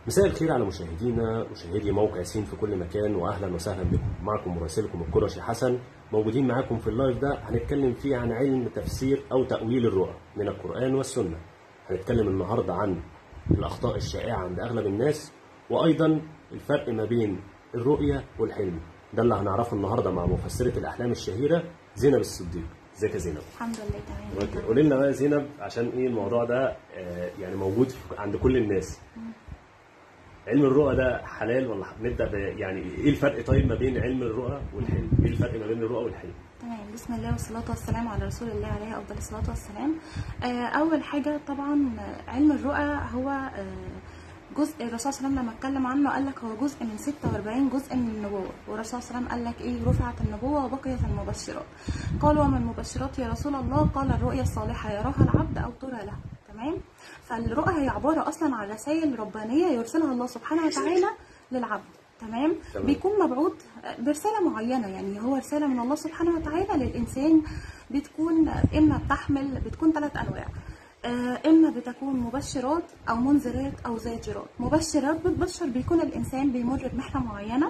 مساء الخير على مشاهدينا مشاهدي موقع سين في كل مكان واهلا وسهلا بكم معكم مراسلكم القرشي حسن موجودين معاكم في اللايف ده هنتكلم فيه عن علم تفسير او تاويل الرؤى من القران والسنه هنتكلم النهارده عن الاخطاء الشائعه عند اغلب الناس وايضا الفرق ما بين الرؤيه والحلم ده اللي هنعرفه النهارده مع مفسره الاحلام الشهيره زينب الصديق ازيك يا زينب الحمد لله تمام قولي لنا بقى يا زينب عشان ايه الموضوع ده آه، يعني موجود في- عند كل الناس علم الرؤى ده حلال ولا نبدا ب- يعني ايه الفرق طيب ما بين علم الرؤى والحلم ايه الفرق ما بين الرؤى والحلم تمام بسم الله والصلاة والسلام على رسول الله عليه أفضل الصلاة والسلام آه، أول حاجة طبعا آه، علم الرؤى هو آه، جزء الرسول صلى الله عليه وسلم لما اتكلم عنه قال لك هو جزء من 46 جزء من النبوة والرسول صلى الله عليه وسلم قال لك إيه رفعت النبوة وبقيت المبشرات قالوا وما المبشرات يا رسول الله قال الرؤيا الصالحة يراها العبد أو ترى له تمام فالرؤى هي عبارة أصلا عن رسائل ربانية يرسلها الله سبحانه وتعالى للعبد تمام تمام. بيكون مبعوث برسالة معينة يعني هو رسالة من الله سبحانه وتعالى للإنسان بتكون إما بتحمل بتكون ثلاث أنواع آه، إما بتكون مبشرات أو منذرات أو زاجرات مبشرات بتبشر بيكون الإنسان بيمر بمحنة معينة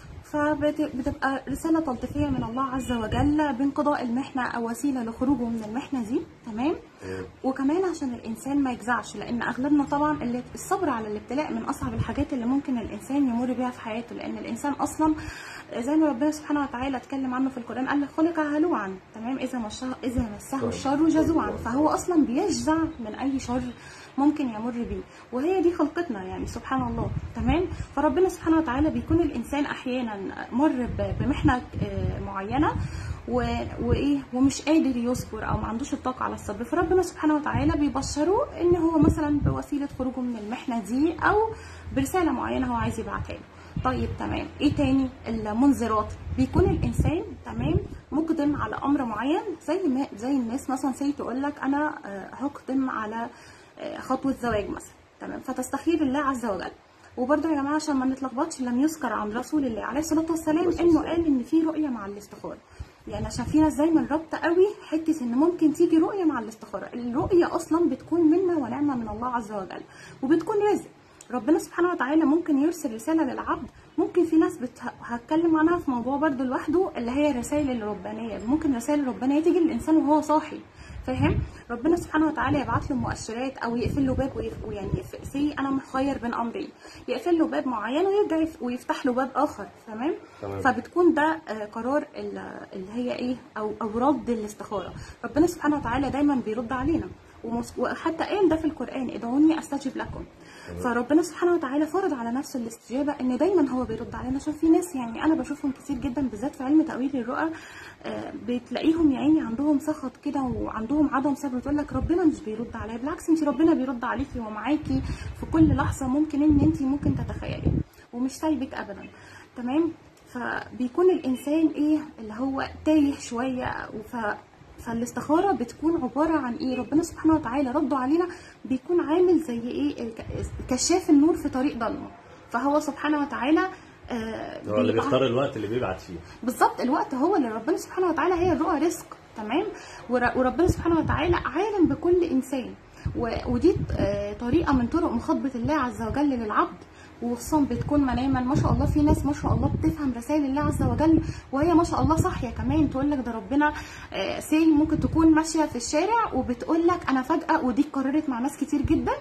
فبتبقى رسالة تلطيفية من الله عز وجل بانقضاء المحنة أو وسيلة لخروجه من المحنة دي تمام وكمان عشان الانسان ما يجزعش لان اغلبنا طبعا اللي الصبر على الابتلاء من اصعب الحاجات اللي ممكن الانسان يمر بيها في حياته لان الانسان اصلا زي ما ربنا سبحانه وتعالى اتكلم عنه في القران قال لك خلق هلوعا تمام اذا مشه اذا مسه الشر جزوعا فهو اصلا بيجزع من اي شر ممكن يمر بيه وهي دي خلقتنا يعني سبحان الله تمام فربنا سبحانه وتعالى بيكون الانسان احيانا مر ب- بمحنه آه، معينه و... وايه ومش قادر يصبر او ما عندوش الطاقه على الصبر فربنا سبحانه وتعالى بيبشره ان هو مثلا بوسيله خروجه من المحنه دي او برساله معينه هو عايز يبعتها له طيب تمام ايه تاني المنذرات بيكون الانسان تمام مقدم على امر معين زي ما زي الناس مثلا زي تقول لك انا آه، هقدم على آه، خطوه زواج مثلا تمام فتستخير الله عز وجل وبرضه يا جماعه عشان ما نتلخبطش لم يذكر عن رسول الله عليه الصلاه والسلام انه قال ان في رؤيه مع الاستخاره يعني عشان في ناس دايما رابطه قوي حته ان ممكن تيجي رؤيه مع الاستخاره الرؤيه اصلا بتكون منا ونعمه من الله عز وجل وبتكون رزق ربنا سبحانه وتعالى ممكن يرسل رساله للعبد ممكن في ناس بت... هتكلم عنها في موضوع برضو لوحده اللي هي الرسائل الربانيه ممكن رسائل ربانيه تيجي للانسان وهو صاحي فاهم ربنا سبحانه وتعالى يبعت له مؤشرات او يقفل له باب ويف... ويعني يف... سي انا مخير بين امرين يقفل له باب معين ويرجع يف... ويفتح له باب اخر تمام تمام. فبتكون ده آه، قرار ال- اللي هي ايه او او رد الاستخاره ربنا سبحانه وتعالى دايما بيرد علينا ومس- وحتى قال ده في القران ادعوني استجب لكم فربنا سبحانه وتعالى فرض على نفسه الاستجابه ان دايما هو بيرد علينا عشان في ناس يعني انا بشوفهم كتير جدا بالذات في علم تاويل الرؤى آه، بتلاقيهم يا عيني عندهم سخط كده وعندهم عدم صبر تقول لك ربنا مش بيرد عليا بالعكس انت ربنا بيرد عليكي ومعاكي في كل لحظه ممكن ان انت ممكن تتخيلي ومش سايبك ابدا تمام فبيكون الانسان ايه اللي هو تايه شويه وف فالاستخاره بتكون عباره عن ايه ربنا سبحانه وتعالى رده علينا بيكون عامل زي ايه الك- كشاف النور في طريق ضلمه فهو سبحانه وتعالى آه هو اللي بيبعت- بيختار الوقت اللي بيبعت فيه بالظبط الوقت هو اللي ربنا سبحانه وتعالى هي الرؤى رزق تمام ور- وربنا سبحانه وتعالى عالم بكل انسان و- ودي آه، طريقه من طرق مخاطبه الله عز وجل للعبد وخصوصا بتكون مناما ما شاء الله في ناس ما شاء الله بتفهم رسائل الله عز وجل وهي ما شاء الله صاحيه كمان تقول لك ده ربنا آه، سي ممكن تكون ماشيه في الشارع وبتقول لك انا فجاه ودي اتكررت مع ناس كتير جدا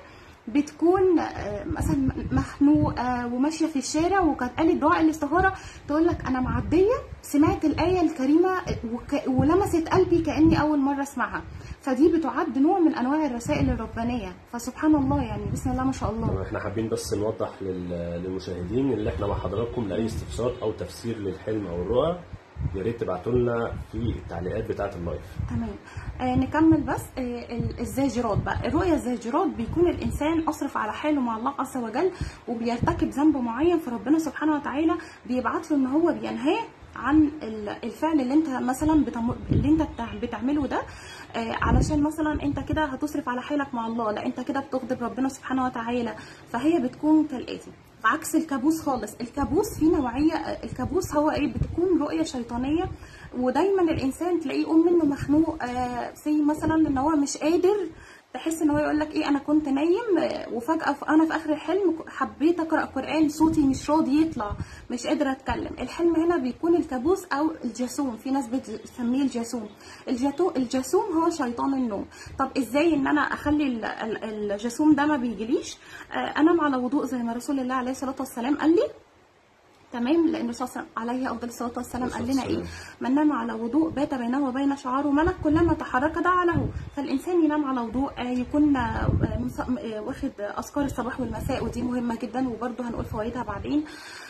بتكون آه، مثلا مخنوقه وماشيه في الشارع وكانت قالت دعاء الاستخاره تقول لك انا معديه سمعت الايه الكريمه وك... ولمست قلبي كاني اول مره اسمعها فدي بتعد نوع من انواع الرسائل الربانيه فسبحان الله يعني بسم الله ما شاء الله احنا حابين بس نوضح لل- للمشاهدين اللي احنا مع حضراتكم لاي استفسار او تفسير للحلم او الرؤى يا ريت تبعتوا لنا في التعليقات بتاعه اللايف تمام آه نكمل بس آه ال- الزاجرات بقى الرؤيا الزاجرات بيكون الانسان اصرف على حاله مع الله عز وجل وبيرتكب ذنب معين فربنا سبحانه وتعالى بيبعت له ان هو بينهاه عن ال- الفعل اللي انت مثلا بتم... اللي انت بتع- بتعمله ده آه علشان مثلا انت كده هتصرف على حالك مع الله لا انت كده بتغضب ربنا سبحانه وتعالى فهي بتكون كالاتي عكس الكابوس خالص الكابوس فيه نوعيه الكابوس هو ايه بتكون رؤيه شيطانيه ودايما الانسان تلاقيه يقوم منه مخنوق آه زي مثلا ان هو مش قادر تحس ان هو يقول لك ايه انا كنت نايم آه، وفجاه ف- انا في اخر الحلم ك- حبيت اقرا قران صوتي مش راضي يطلع مش قادره اتكلم الحلم هنا بيكون الكابوس او الجاسوم في ناس بتسميه الجاسوم الجاتو الجاسوم هو شيطان النوم طب ازاي ان انا اخلي ال- ال- الجاسوم ده ما بيجيليش آه، انام على وضوء زي ما رسول الله عليه الصلاه والسلام قال لي تمام لان الرسول صلى الله عليه وسلم- عليه افضل الصلاه والسلام قال لنا ايه من نام على وضوء بات بينه وبين شعره ملك كلما تحرك دعا له فالانسان ينام على وضوء آه، يكون آه، مص- آه، واخد اذكار الصباح والمساء ودي مهمه جدا وبرده هنقول فوائدها بعدين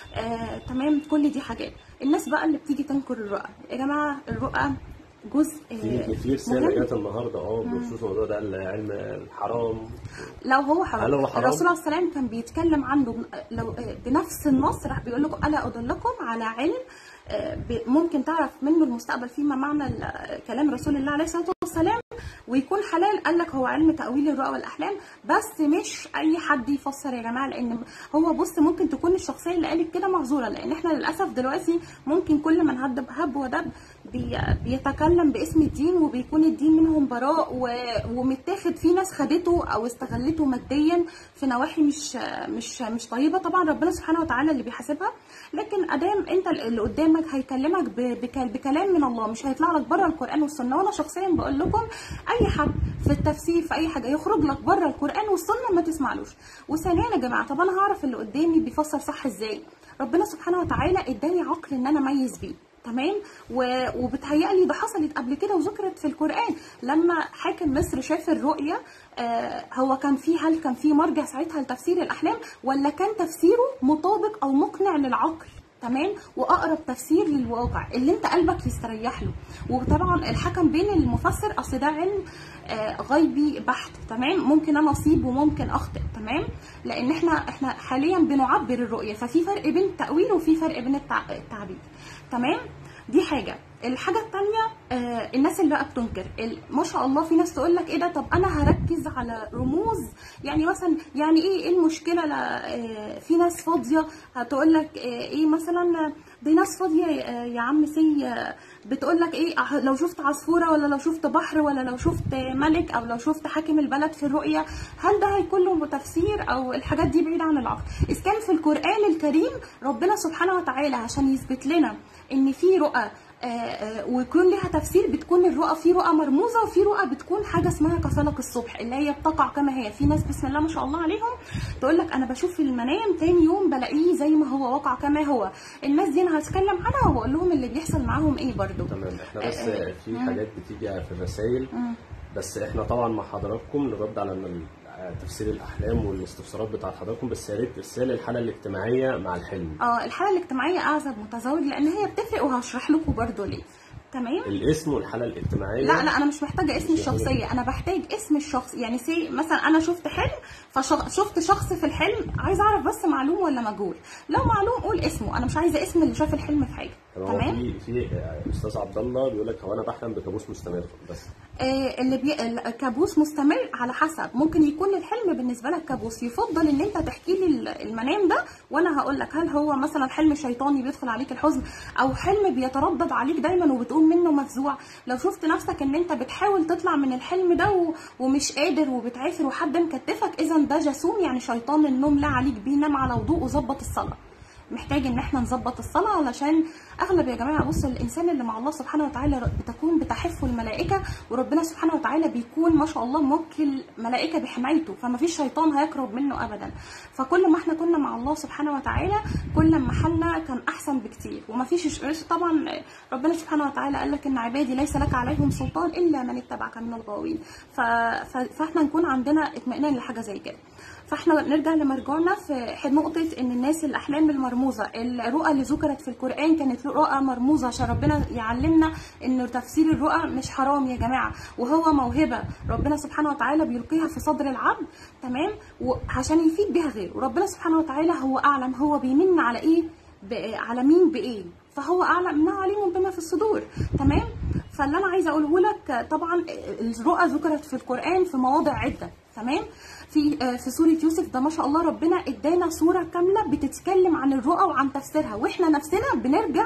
آه، تمام كل دي حاجات الناس بقى اللي بتيجي تنكر الرؤى يا جماعه الرؤى جزء في آه، في رساله مهم. جت النهارده اه بخصوص الموضوع ده علم الحرام لو هو حرام هل هو حرام؟ الرسول عليه الصلاه والسلام كان بيتكلم عنه بن- لو بنفس النص راح بيقول لكم الا ادلكم على علم آه، ب- ممكن تعرف منه المستقبل فيما معنى ال- كلام رسول الله عليه الصلاه والسلام ويكون حلال قال لك هو علم تاويل الرؤى والاحلام بس مش اي حد يفسر يا جماعه لان هو بص ممكن تكون الشخصيه اللي قالت كده معذوره لان احنا للاسف دلوقتي ممكن كل من هب هب ودب بي بيتكلم باسم الدين وبيكون الدين منهم براء و- ومتاخد في ناس خدته او استغلته ماديا في نواحي مش مش مش طيبه طبعا ربنا سبحانه وتعالى اللي بيحاسبها لكن ادام انت اللي قدامك هيكلمك ب- بك- بكلام من الله مش هيطلع لك بره القران والسنه وانا شخصيا بقول لكم اي حد في التفسير في اي حاجه يخرج لك بره القران والسنه ما تسمعلوش وثانيا يا جماعه طب انا هعرف اللي قدامي بيفسر صح ازاي ربنا سبحانه وتعالى اداني عقل ان انا اميز بيه تمام و... وبتهيألي ده حصلت قبل كده وذكرت في القرآن لما حاكم مصر شاف الرؤية آه هو كان في هل كان في مرجع ساعتها لتفسير الأحلام ولا كان تفسيره مطابق أو مقنع للعقل تمام واقرب تفسير للواقع اللي انت قلبك يستريح له وطبعا الحكم بين المفسر اصل ده علم آه، غيبي بحت تمام ممكن انا اصيب وممكن اخطئ تمام لان احنا احنا حاليا بنعبر الرؤيه ففي فرق بين التاويل وفي فرق بين التع- التعبير تمام دي حاجه الحاجه الثانيه آه الناس اللي بقى بتنكر ال- ما شاء الله في ناس تقول لك ايه ده طب انا هركز على رموز يعني مثلا يعني ايه ايه المشكله لا آه في ناس فاضيه هتقول لك آه ايه مثلا دي ناس فاضيه آه يا عم سي آه بتقول لك ايه آه، لو شفت عصفوره ولا لو شفت بحر ولا لو شفت ملك او لو شفت حاكم البلد في الرؤيه هل ده هيكون له تفسير او الحاجات دي بعيده عن العقل اذا كان في القران الكريم ربنا سبحانه وتعالى عشان يثبت لنا ان في رؤى آه، آه، ويكون لها تفسير بتكون الرؤى في رؤى مرموزه وفي رؤى بتكون حاجه اسمها كفلق الصبح اللي هي بتقع كما هي في ناس بسم الله ما شاء الله عليهم تقول لك انا بشوف في المنام تاني يوم بلاقيه زي ما هو وقع كما هو الناس دي انا هتكلم عنها وبقول لهم اللي بيحصل معاهم ايه برضو تمام احنا بس آه، في مم. حاجات بتيجي في الرسائل مم. بس احنا طبعا مع حضراتكم نرد على ال- تفسير الاحلام والاستفسارات بتاعت حضراتكم بس يا ريت رساله الحاله الاجتماعيه مع الحلم اه الحاله الاجتماعيه اعزب متزوج لان هي بتفرق وهشرح لكم برضو ليه تمام الاسم والحاله الاجتماعيه لا لا انا مش محتاجه اسم مش الشخصيه انا بحتاج اسم الشخص يعني سي مثلا انا شفت حلم فشفت شخص في الحلم عايزه اعرف بس معلوم ولا مجهول لو معلوم قول اسمه انا مش عايزه اسم اللي شاف الحلم في حاجه تمام تمام في في آه، استاذ عبد الله بيقول لك هو انا بحلم بكابوس مستمر بس آه، اللي بي... الكابوس مستمر على حسب ممكن يكون الحلم بالنسبه لك كابوس يفضل ان انت تحكي لي ال- المنام ده وانا هقول لك هل هو مثلا حلم شيطاني بيدخل عليك الحزن او حلم بيتردد عليك دايما وبتقوم منه مفزوع لو شفت نفسك ان انت بتحاول تطلع من الحلم ده و... ومش قادر وبتعافر وحد مكتفك اذا ده جاسوم يعني شيطان النوم لا عليك بيه نام على وضوء وظبط الصلاه محتاج ان احنا نظبط الصلاه علشان اغلب يا جماعه بصوا الانسان اللي مع الله سبحانه وتعالى بتكون بتحفه الملائكه وربنا سبحانه وتعالى بيكون ما شاء الله موكل ملائكه بحمايته فما فيش شيطان هيقرب منه ابدا فكل ما احنا كنا مع الله سبحانه وتعالى كل ما حالنا كان احسن بكتير وما فيش طبعا ربنا سبحانه وتعالى قال لك ان عبادي ليس لك عليهم سلطان الا من اتبعك من الغاوين ف... ف... فاحنا نكون عندنا اطمئنان لحاجه زي كده فاحنا نرجع لمرجعنا في نقطة ان الناس الاحلام المرموزة الرؤى اللي ذكرت في القرآن كانت رؤى مرموزة عشان ربنا يعلمنا ان تفسير الرؤى مش حرام يا جماعة وهو موهبة ربنا سبحانه وتعالى بيلقيها في صدر العبد تمام وعشان يفيد بها غيره وربنا سبحانه وتعالى هو اعلم هو بيمن على ايه ب- على مين بايه فهو اعلم انه عليم بما في الصدور تمام فاللي انا عايزه اقوله لك طبعا الرؤى ذكرت في القران في مواضع عده تمام في آه، في سوره يوسف ده ما شاء الله ربنا ادانا صوره كامله بتتكلم عن الرؤى وعن تفسيرها واحنا نفسنا بنرجع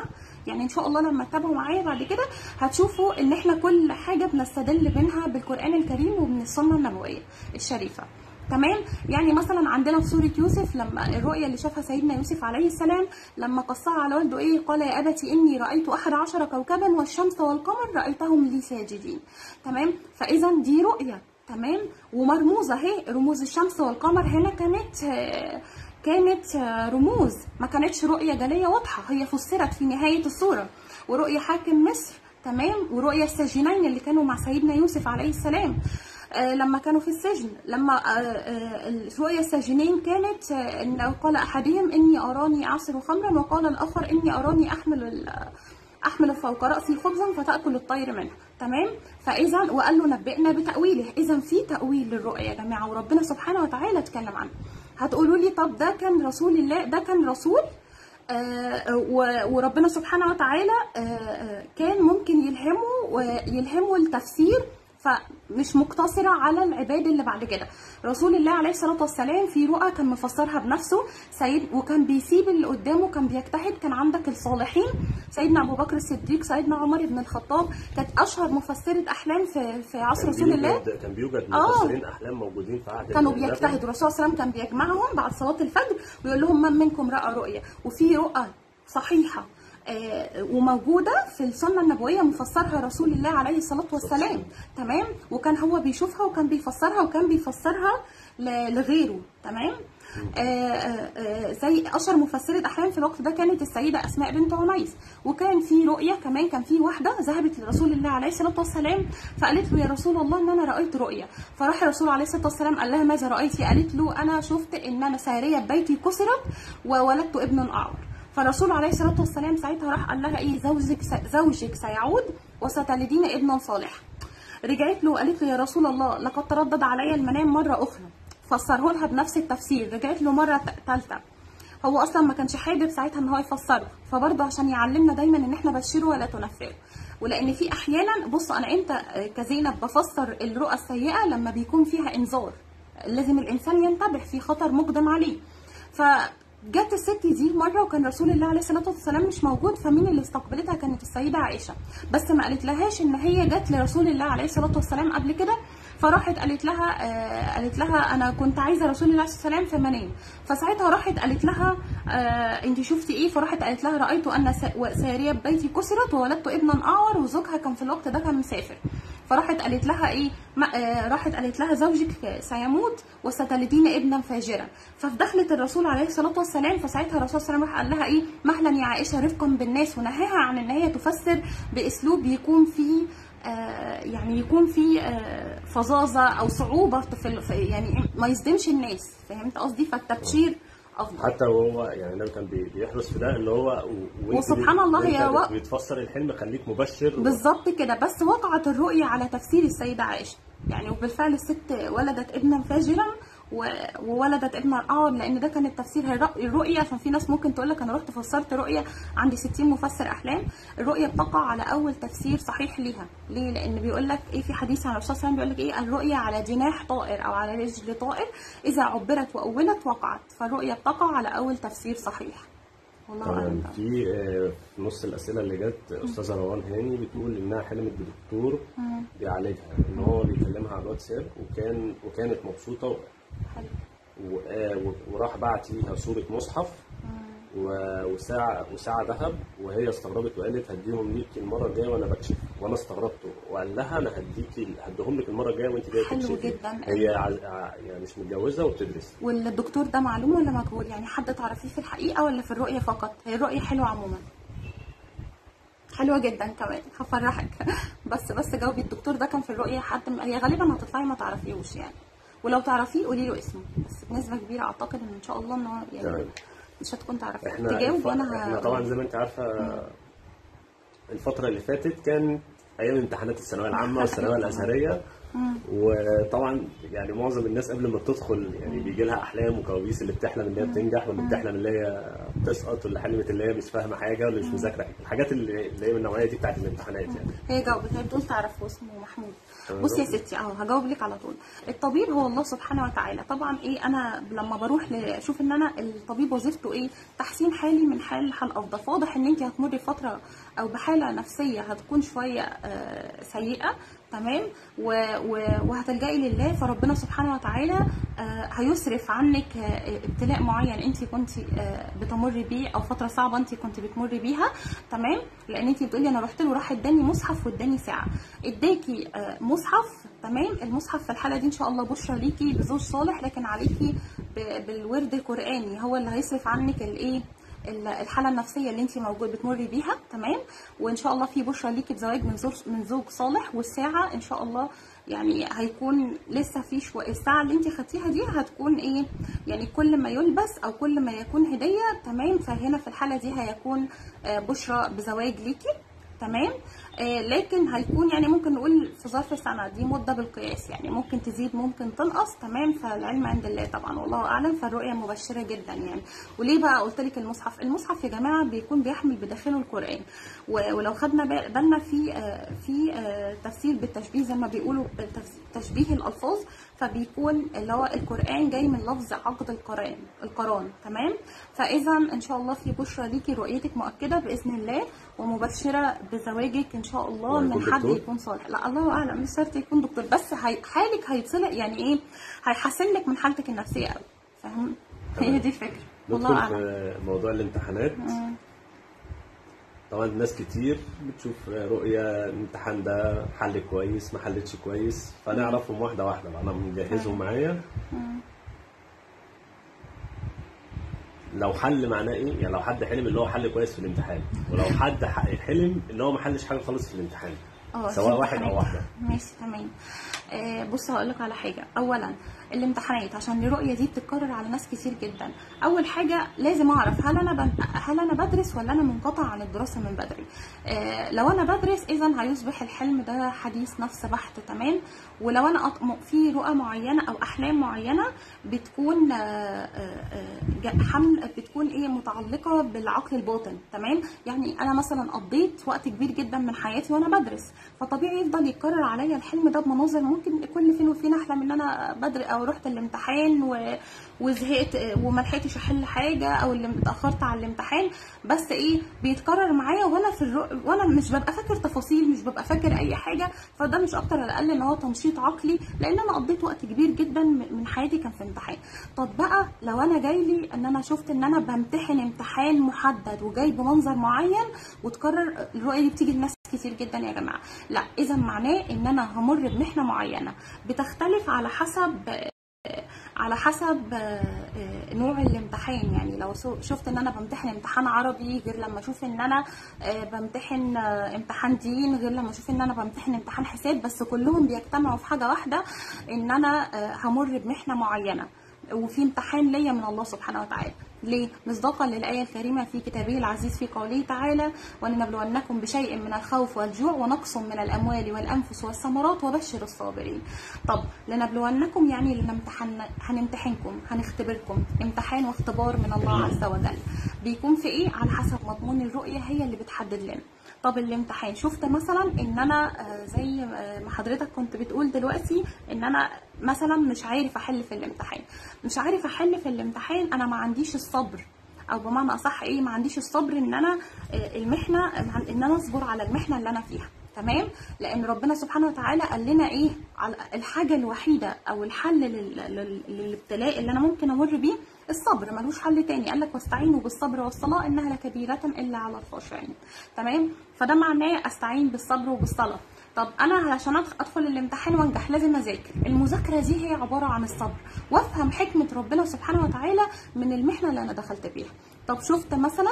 يعني ان شاء الله لما تتابعوا معايا بعد كده هتشوفوا ان احنا كل حاجه بنستدل منها بالقران الكريم ومن السنه النبويه الشريفه تمام يعني مثلا عندنا في سوره يوسف لما الرؤيه اللي شافها سيدنا يوسف عليه السلام لما قصها على والده ايه قال يا ابت اني رايت احد عشر كوكبا والشمس والقمر رايتهم لي ساجدين تمام فاذا دي رؤيه تمام ومرموزه اهي رموز الشمس والقمر هنا كانت آه، كانت آه، رموز ما كانتش رؤيه جليه واضحه هي فسرت في نهايه السوره ورؤيه حاكم مصر تمام ورؤيا الساجنين اللي كانوا مع سيدنا يوسف عليه السلام آه، لما كانوا في السجن لما آه، آه، الرؤيا الساجنين كانت آه، ان قال احدهم اني اراني اعصر خمرا وقال الاخر اني اراني احمل ال- احمل فوق راسي خبزا فتاكل الطير منه تمام فاذا وقال له نبئنا بتاويله اذا في تاويل للرؤيا يا جماعه وربنا سبحانه وتعالى اتكلم عنه هتقولوا لي طب ده كان رسول الله ده كان رسول آه، و- وربنا سبحانه وتعالى آه، آه، كان ممكن يلهمه ويلهمه التفسير فمش مقتصرة على العباد اللي بعد كده رسول الله عليه الصلاة والسلام في رؤى كان مفسرها بنفسه سيد وكان بيسيب اللي قدامه كان بيجتهد كان عندك الصالحين سيدنا أبو بكر الصديق سيدنا عمر بن الخطاب كانت أشهر مفسرة أحلام في, في عصر كان رسول الله بيوجد كان بيوجد آه. مفسرين احلام موجودين في عهد كانوا النبي. بيجتهدوا الرسول صلى الله عليه وسلم كان بيجمعهم بعد صلاه الفجر ويقول لهم من منكم راى رؤيا وفي رؤى صحيحه آه، وموجوده في السنه النبويه مفسرها رسول الله عليه الصلاه والسلام تمام وكان هو بيشوفها وكان بيفسرها وكان بيفسرها ل- لغيره تمام آه، آه، آه، زي اشهر مفسره احلام في الوقت ده كانت السيده اسماء بنت عميس وكان في رؤيه كمان كان في واحده ذهبت لرسول الله عليه الصلاه والسلام فقالت له يا رسول الله ان انا رايت رؤيه فراح الرسول عليه الصلاه والسلام قال لها ماذا رايتي قالت له انا شفت ان انا ساريه بيتي كسرت وولدت ابن اعور فالرسول عليه الصلاه والسلام ساعتها راح قال لها ايه زوجك زوجك سيعود وستلدين ابنا صالحا رجعت له وقالت له يا رسول الله لقد تردد علي المنام مره اخرى فسره لها بنفس التفسير رجعت له مره ثالثه هو اصلا ما كانش حابب ساعتها ان هو يفسره فبرضه عشان يعلمنا دايما ان احنا بشره ولا تنفره ولان في احيانا بص انا امتى كزينب بفسر الرؤى السيئه لما بيكون فيها انذار لازم الانسان ينتبه في خطر مقدم عليه فجت الست دي مره وكان رسول الله عليه الصلاه والسلام مش موجود فمين اللي استقبلتها كانت السيده عائشه بس ما قالت لهاش ان هي جت لرسول الله عليه الصلاه والسلام قبل كده فراحت قالت لها آه قالت لها انا كنت عايزه رسول الله صلى الله عليه وسلم في منام فساعتها راحت قالت لها آه انت شفتي ايه فراحت قالت لها رايت ان سا- ساريه بيتي كسرت وولدت ابنا اعور وزوجها كان في الوقت ده كان مسافر فراحت قالت لها ايه ما آه راحت قالت لها زوجك سيموت وستلدين ابنا فاجرا فدخلت الرسول عليه الصلاه والسلام فساعتها الرسول صلى الله عليه وسلم راح قال لها ايه مهلا يا عائشه رفقا بالناس ونهاها عن ان هي تفسر باسلوب يكون فيه آه، يعني يكون في آه، فظاظه او صعوبه في ال- في- يعني ما يصدمش الناس فهمت قصدي فالتبشير افضل حتى وهو يعني النبي كان بي- بيحرص في ده اللي هو و- وانت وسبحان الله وانت يا و- بت- بتفسر الحلم خليك مبشر و- بالظبط كده بس وقعت الرؤية على تفسير السيدة عائشة يعني وبالفعل الست ولدت ابنا فاجرا و- وولدت ابنا اعور لان ده كان التفسير هي الرؤ- الرؤيه عشان في ناس ممكن تقول لك انا رحت فسرت رؤيه عندي 60 مفسر احلام الرؤيه بتقع على اول تفسير صحيح ليها ليه لان بيقول لك ايه في حديث عن الرسول صلى الله عليه وسلم بيقول لك ايه الرؤيه على جناح طائر او على رجل طائر اذا عبرت واولت وقعت فالرؤيه بتقع على اول تفسير صحيح والله تمام اعلم في آه، في نص الاسئله اللي جت استاذه روان هاني بتقول انها حلمت بدكتور بيعالجها ان هو بيكلمها على الواتساب وكان وكانت مبسوطه حلو و- آه، و- وراح بعت ليها صوره مصحف و- وساعه وساعه ذهب وهي استغربت وقالت هديهم ليكي المره الجايه وانا بكشف وانا استغربت وقال لها انا هديكي هديهم لك المره الجايه وانت جايه حلو تكشفي جدا. هي عز- ع- يعني مش متجوزه وبتدرس والدكتور ده معلوم ولا مجهول يعني حد تعرفيه في الحقيقه ولا في الرؤيه فقط هي الرؤيه حلوه عموما حلوه جدا كمان هفرحك بس بس جاوبي الدكتور ده كان في الرؤيه حد م- هي غالبا هتطلعي ما تعرفيهوش يعني ولو تعرفيه قولي له اسمه بس بنسبه كبيره اعتقد ان ان شاء الله ان هو يعني تمام. مش هتكون تعرفيه احنا تجاوب الف- وانا احنا ه- طبعا زي ما انت عارفه الفتره اللي فاتت كان ايام امتحانات الثانويه العامه والثانويه الازهريه وطبعا يعني معظم الناس قبل ما تدخل يعني بيجي لها احلام وكوابيس اللي بتحلم ان هي بتنجح واللي بتحلم ان هي تسقط واللي حلمت اللي هي مش فاهمه حاجه واللي مش مذاكره حاجه الحاجات اللي اللي هي من النوعيه دي بتاعت الامتحانات يعني هي جاوبت هي بتقول تعرفه اسمه محمود تمام. بصي يا ستي اهو هجاوب لك على طول الطبيب هو الله سبحانه وتعالى طبعا ايه انا لما بروح ل- اشوف ان انا الطبيب وظيفته ايه تحسين حالي من حال لحال افضل فواضح ان انت هتمري فتره او بحاله نفسيه هتكون شويه آه، سيئه تمام و- و- وهتلجئي لله فربنا سبحانه وتعالى آه، هيصرف عنك آه، ابتلاء معين انت كنت آه، بتمري بيه او فتره صعبه انت كنت بتمري بيها تمام لان انت بتقولي انا رحت له راح اداني مصحف واداني ساعه اداكي آه، مصحف تمام المصحف في الحاله دي ان شاء الله بشرى ليكي بزوج صالح لكن عليكي ب- بالورد القراني هو اللي هيصرف عنك الايه ال- الحاله النفسيه اللي انت موجود بتمري بيها تمام وان شاء الله في بشرى ليكي بزواج من زوج من زوج صالح والساعه ان شاء الله يعني هيكون لسه في شويه الساعه اللي انت خدتيها دي هتكون ايه يعني كل ما يلبس او كل ما يكون هديه تمام فهنا في الحاله دي هيكون آه، بشرى بزواج ليكي تمام آه لكن هيكون يعني ممكن نقول في ظرف سنه دي مده بالقياس يعني ممكن تزيد ممكن تنقص تمام فالعلم عند الله طبعا والله اعلم فالرؤيه مبشره جدا يعني وليه بقى قلت لك المصحف المصحف يا جماعه بيكون بيحمل بداخله القران و- ولو خدنا بال- بالنا في آه في آه تفسير بالتشبيه زي ما بيقولوا تفس- تشبيه الالفاظ فبيكون اللي هو القران جاي من لفظ عقد القران القران تمام فاذا ان شاء الله في بشرى ليكي رؤيتك مؤكده باذن الله ومبشره بزواجك ان شاء الله من وهيكون حد دكتور؟ يكون صالح لا الله اعلم مش شرط يكون دكتور بس هي حالك هيتصلح يعني ايه هيحسن لك من حالتك النفسيه قوي فاهم هي دي الفكره والله ندخل اعلم في موضوع الامتحانات مم. طبعا ناس كتير بتشوف رؤية الامتحان ده حل كويس ما حلتش كويس فنعرفهم واحدة واحدة بقى أنا مجهزهم معايا مم. لو حل معناه ايه؟ يعني لو حد حلم اللي هو حل كويس في الامتحان ولو حد ح- حلم اللي هو ما حلش حاجة خالص في الامتحان اه سواء واحد أو الامتحانات. واحدة ماشي تمام آه بص هقول لك على حاجه اولا الامتحانات عشان الرؤيه دي بتتكرر على ناس كتير جدا اول حاجه لازم اعرف هل انا بن... هل انا بدرس ولا انا منقطع عن الدراسه من بدري آه لو انا بدرس اذا هيصبح الحلم ده حديث نفس بحت تمام ولو انا أط... م- في رؤى معينه او احلام معينه بتكون آه آه آه، جا- حمل بتكون ايه متعلقه بالعقل الباطن تمام يعني انا مثلا قضيت وقت كبير جدا من حياتي وانا بدرس فطبيعي يفضل يتكرر عليا الحلم ده بمناظر ممكن كل فين وفين احلم ان انا بدري او رحت الامتحان و... وزهقت آه، وما لحقتش احل حاجه او اللي اتاخرت على الامتحان بس ايه بيتكرر معايا وانا في الرؤ... وانا مش ببقى فاكر تفاصيل مش ببقى فاكر اي حاجه فده مش اكتر ولا اقل ان هو تنشيط عقلي لان انا قضيت وقت كبير جدا من من حياتي كان في امتحان طب بقى لو انا جاي لي ان انا شفت ان انا بمتحن امتحان محدد وجاي بمنظر معين وتكرر الرؤيه دي بتيجي لناس كتير جدا يا جماعه لا اذا معناه ان انا همر بمحنه معينه بتختلف على حسب على حسب آه، آه، نوع الامتحان يعني لو سو- شفت ان انا بمتحن امتحان عربي غير لما اشوف ان انا آه، بمتحن آه، امتحان دين غير لما اشوف ان انا بمتحن امتحان حساب بس كلهم بيجتمعوا في حاجه واحده ان انا آه، همر بمحنه معينه وفي امتحان ليا من الله سبحانه وتعالى ليه؟ مصداقا للآية الكريمة في كتابه العزيز في قوله تعالى ولنبلونكم بشيء من الخوف والجوع ونقص من الأموال والأنفس والثمرات وبشر الصابرين طب لنبلونكم يعني لنمتحن هنمتحنكم هنختبركم امتحان واختبار من الله عز وجل بيكون في ايه على حسب مضمون الرؤية هي اللي بتحدد لنا طب الامتحان شفت مثلا ان انا آه، زي آه، ما حضرتك كنت بتقول دلوقتي ان انا مثلا مش عارف احل في الامتحان مش عارف احل في الامتحان انا ما عنديش الصبر او بمعنى اصح ايه ما عنديش الصبر ان انا آه، المحنه ان انا اصبر على المحنه اللي انا فيها تمام لان ربنا سبحانه وتعالى قال لنا ايه على الحاجه الوحيده او الحل لل- لل- للابتلاء اللي انا ممكن امر بيه الصبر ملوش حل تاني قال لك واستعينوا بالصبر والصلاه انها لكبيره الا على الخاشعين تمام فده معناه استعين بالصبر وبالصلاه طب انا علشان أدخ- ادخل الامتحان وانجح لازم اذاكر المذاكره دي هي عباره عن الصبر وافهم حكمه ربنا سبحانه وتعالى من المحنه اللي انا دخلت بيها طب شفت مثلا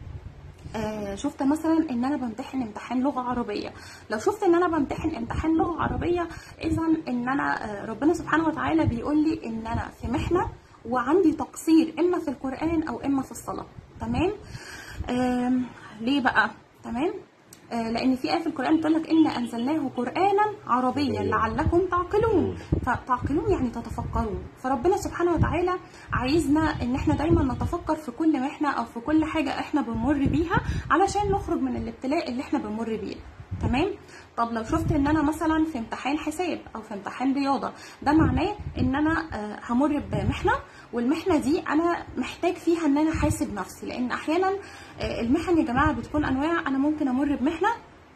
آه، شفت مثلا ان انا بمتحن امتحان لغه عربيه لو شفت ان انا بمتحن امتحان لغه عربيه اذا ان انا آه، ربنا سبحانه وتعالى بيقول لي ان انا في محنه وعندي تقصير اما في القران او اما في الصلاه تمام آم، ليه بقى تمام آه، لان في ايه في القران بتقول لك ان انزلناه قرانا عربيا لعلكم تعقلون فتعقلون يعني تتفكرون فربنا سبحانه وتعالى عايزنا ان احنا دايما نتفكر في كل محنه او في كل حاجه احنا بنمر بيها علشان نخرج من الابتلاء اللي احنا بنمر بيه تمام طب لو شفت ان انا مثلا في امتحان حساب او في امتحان رياضه ده معناه ان انا آه، همر بمحنه والمحنه دي انا محتاج فيها ان انا حاسب نفسي لان احيانا آه، المحن يا جماعه بتكون انواع انا ممكن امر بمحنه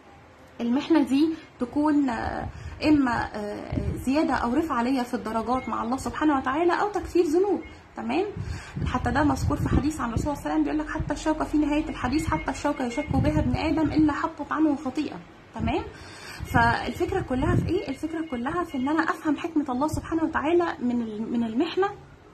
المحنه دي تكون آه، اما آه، زياده او رفعه ليا في الدرجات مع الله سبحانه وتعالى او تكفير ذنوب تمام حتى ده مذكور في حديث عن الرسول صلى الله عليه وسلم بيقول لك حتى الشوكه في نهايه الحديث حتى الشوكه يشك بها ابن ادم الا حطت عنه خطيئه تمام فالفكره كلها في ايه الفكره كلها في ان انا افهم حكمه الله سبحانه وتعالى من ال- من المحنه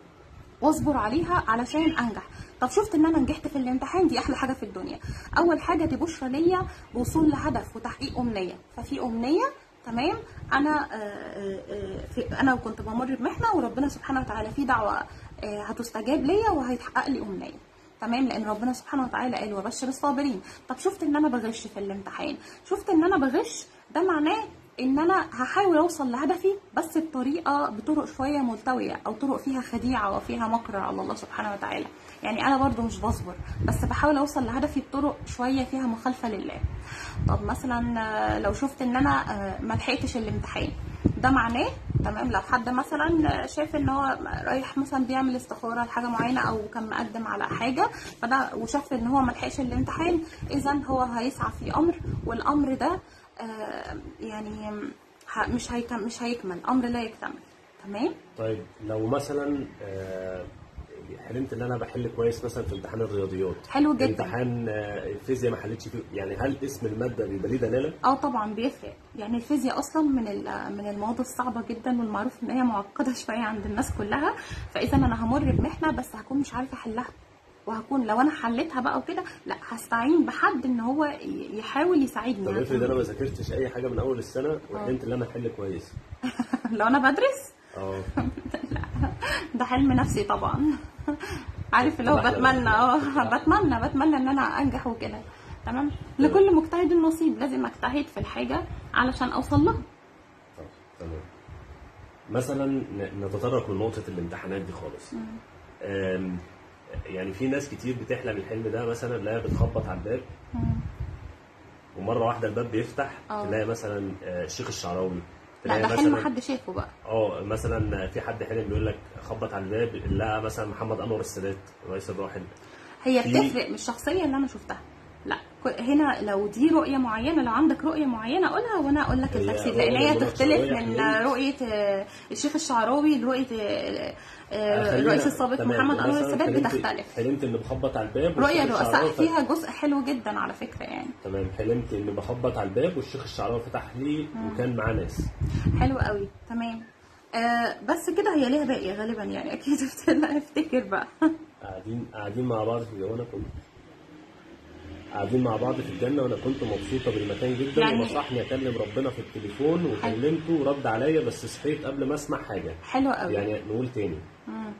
واصبر عليها علشان انجح طب شفت ان انا نجحت في الامتحان دي احلى حاجه في الدنيا اول حاجه دي بشرى ليا بوصول لهدف وتحقيق امنيه ففي امنيه تمام انا آه، آه، آه، في انا كنت بمر بمحنه وربنا سبحانه وتعالى في دعوه آه، هتستجاب ليا وهيتحقق لي امنيه تمام لان ربنا سبحانه وتعالى قال وبشر الصابرين طب شفت ان انا بغش في الامتحان شفت ان انا بغش ده معناه ان انا هحاول اوصل لهدفي بس بطريقه بطرق شويه ملتويه او طرق فيها خديعه وفيها مكر على الله سبحانه وتعالى يعني انا برضو مش بصبر بس بحاول اوصل لهدفي بطرق شويه فيها مخالفه لله طب مثلا آه، لو شفت ان انا آه، ما لحقتش الامتحان ده معناه تمام لو حد مثلا شاف ان هو رايح مثلا بيعمل استخاره لحاجه معينه او كان مقدم على حاجه فده وشاف ان هو ما لحقش الامتحان اذا هو هيسعى في امر والامر ده آه، يعني ه- مش هيكمل مش هيكمل امر لا يكتمل تمام طيب لو مثلا آه، حلمت ان انا بحل كويس مثلا في امتحان الرياضيات حلو جدا. امتحان آه، الفيزياء ما حلتش فيه يعني هل اسم الماده بيبقى ليه دلاله؟ اه طبعا بيفرق يعني الفيزياء اصلا من ال- من المواد الصعبه جدا والمعروف ان هي معقده شويه عند الناس كلها فاذا انا همر بمحنه بس هكون مش عارفه احلها وهكون لو انا حليتها بقى وكده لا هستعين بحد ان هو ي- يحاول يساعدني طب يعني. افرض انا ما ذاكرتش اي حاجه من اول السنه وحلمت ان انا احل كويس لو انا بدرس اه ده حلم نفسي طبعا عارف اللي هو طبعاً. بتمنى اه بتمنى بتمنى ان انا انجح وكده تمام لكل مجتهد نصيب لازم اجتهد في الحاجه علشان اوصل لها طب تمام مثلا ن- نتطرق من نقطه الامتحانات دي خالص آم، يعني في ناس كتير بتحلم الحلم ده مثلا لا بتخبط على الباب ومره واحده الباب بيفتح اه. تلاقي مثلا آه، الشيخ الشعراوي لا تلاقي ده حلم مثلا حد شافه بقى اه مثلا في حد حلم بيقول لك خبط على الباب لقى مثلا محمد انور السادات الرئيس الراحل هي في- بتفرق من الشخصيه اللي انا شفتها لا ك- هنا لو دي رؤيه معينه لو عندك رؤيه معينه قولها وانا اقول لك هي التفسير رؤية لان هي ربنا تختلف الشرعية من حلمت. رؤيه آه، الشيخ الشعراوي لرؤيه آه، آه، خلينا- الرئيس السابق تمام. محمد انور مثلاً السادات حلمت- بتختلف حلمت ان بخبط على الباب رؤيه والشيخ الرؤساء الشعراوي فتح- فيها جزء حلو جدا على فكره يعني تمام حلمت ان بخبط على الباب والشيخ الشعراوي فتح لي وكان معاه ناس حلو قوي تمام آه بس كده هي ليها باقي غالبا يعني اكيد افتكر بقى قاعدين قاعدين مع بعض في وانا كنت قاعدين مع بعض في الجنه وانا كنت مبسوطه بالمكان جدا يعني- ونصحني اكلم ربنا في التليفون وكلمته ورد عليا بس صحيت قبل ما اسمع حاجه حلو قوي يعني نقول تاني مم.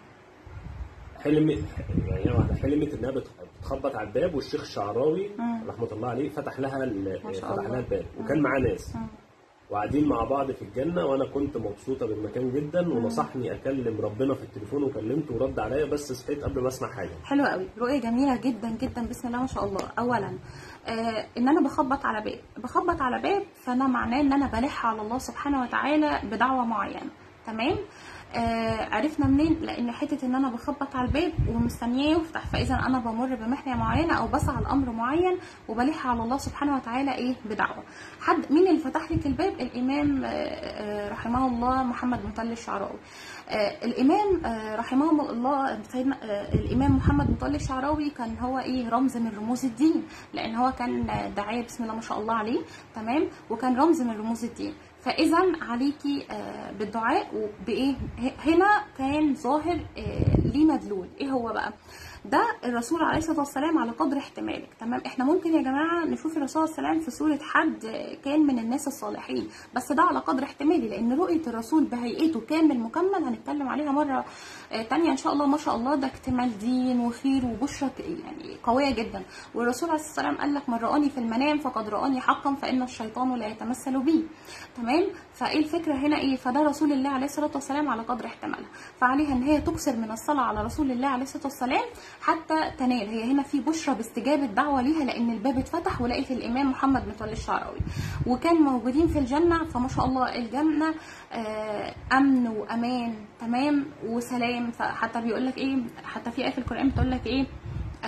حلم يعني هي واحده حلمت انها بت- بتخبط على الباب والشيخ الشعراوي مم. رحمه الله عليه فتح لها ال- ما شاء فتح الله. لها الباب وكان معاه ناس مم. وقاعدين مع بعض في الجنه وانا كنت مبسوطه بالمكان جدا ونصحني اكلم ربنا في التليفون وكلمته ورد عليا بس صحيت قبل ما اسمع حاجه حلو قوي رؤيه جميله جدا جدا بسم الله ما شاء الله اولا آه ان انا بخبط على باب بخبط على باب فانا معناه ان انا بلح على الله سبحانه وتعالى بدعوه معينه تمام آه عرفنا منين لان حته ان انا بخبط على الباب ومستنياه يفتح فاذا انا بمر بمحنه معينه او بسعى لامر معين وبلح على الله سبحانه وتعالى ايه بدعوه حد مين اللي فتح لك الباب الامام آه، آه، رحمه الله محمد متولي الشعراوي آه، الامام آه، رحمه الله سيدنا آه، الامام محمد متولي الشعراوي كان هو ايه رمز من رموز الدين لان هو كان آه، داعيه بسم الله ما شاء الله عليه تمام وكان رمز من رموز الدين فاذا عليكي آه، بالدعاء وبايه ه- هنا كان ظاهر آه، ليه مدلول ايه هو بقى ده الرسول عليه الصلاه والسلام على قدر احتمالك تمام احنا ممكن يا جماعه نشوف الرسول صلى الله عليه وسلم في صوره حد كان من الناس الصالحين بس ده على قدر احتمالي لان رؤيه الرسول بهيئته كامل مكمل هنتكلم عليها مره آه، تانية ان شاء الله ما شاء الله ده اكتمال دين وخير وبشرى ك- يعني قويه جدا والرسول عليه الصلاه والسلام قال لك من رآني في المنام فقد رآني حقا فإن الشيطان لا يتمثل بي تمام فايه الفكره هنا ايه فده رسول الله عليه الصلاه والسلام على قدر احتمالها فعليها ان هي تكثر من الصلاه على رسول الله عليه الصلاه والسلام حتى تنال هي هنا في بشرى باستجابه دعوه ليها لان الباب اتفتح ولقيت الامام محمد متولي الشعراوي وكان موجودين في الجنه فما شاء الله الجنه آه، امن وامان تمام وسلام فحتى بيقول لك ايه حتى في ايه في القران بتقول لك ايه آه،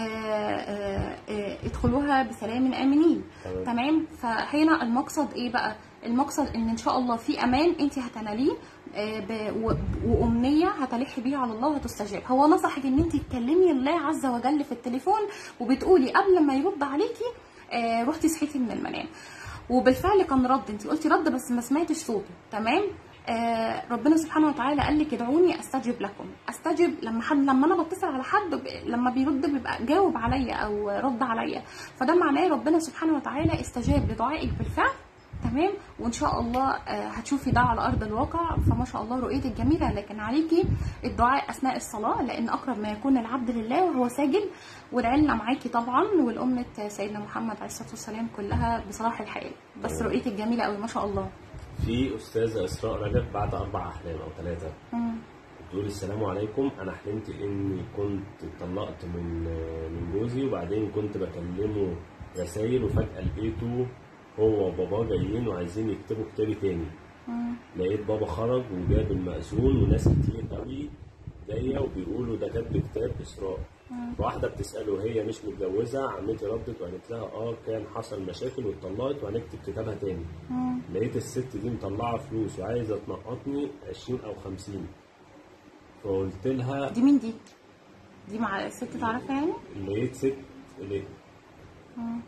آه، آه، ادخلوها بسلام امنين تمام. تمام فهنا المقصد ايه بقى المقصد ان ان شاء الله في امان انت هتناليه آه، ب- و- وامنيه هتلحي بيها على الله وهتستجاب هو نصحك ان انت تكلمي الله عز وجل في التليفون وبتقولي قبل ما يرد عليكي آه، رحتي صحيتي من المنام وبالفعل كان رد انت قلتي رد بس ما سمعتش صوته تمام آه ربنا سبحانه وتعالى قال لك ادعوني استجب لكم استجب لما حد لما انا بتصل على حد ب... لما بيرد بيبقى جاوب عليا او رد عليا فده معناه ربنا سبحانه وتعالى استجاب لدعائك بالفعل تمام وان شاء الله آه، هتشوفي ده على ارض الواقع فما شاء الله رؤيتك جميله لكن عليكي الدعاء اثناء الصلاه لان اقرب ما يكون العبد لله وهو ساجد والعلة معاكي طبعا والأمة سيدنا محمد عليه الصلاة والسلام كلها بصلاح الحال بس تمام. رؤيتك جميلة قوي ما شاء الله في استاذه اسراء رجب بعد اربع احلام او ثلاثه مم. بتقول السلام عليكم انا حلمت اني كنت اتطلقت من من جوزي وبعدين كنت بكلمه رسايل وفجاه لقيته هو وباباه جايين وعايزين يكتبوا كتابي تاني مم. لقيت بابا خرج وجاب المأذون وناس كتير قوي جايه وبيقولوا ده كاتب كتاب اسراء فواحده بتساله هي مش متجوزه عمتي ردت وقالت لها اه كان حصل مشاكل واتطلقت وهنكتب كتابها تاني مم. لقيت الست دي مطلعه فلوس وعايزه تنقطني 20 او 50 فقلت لها دي مين دي؟ دي مع الست تعرفها يعني؟ لقيت ست لقيت مم.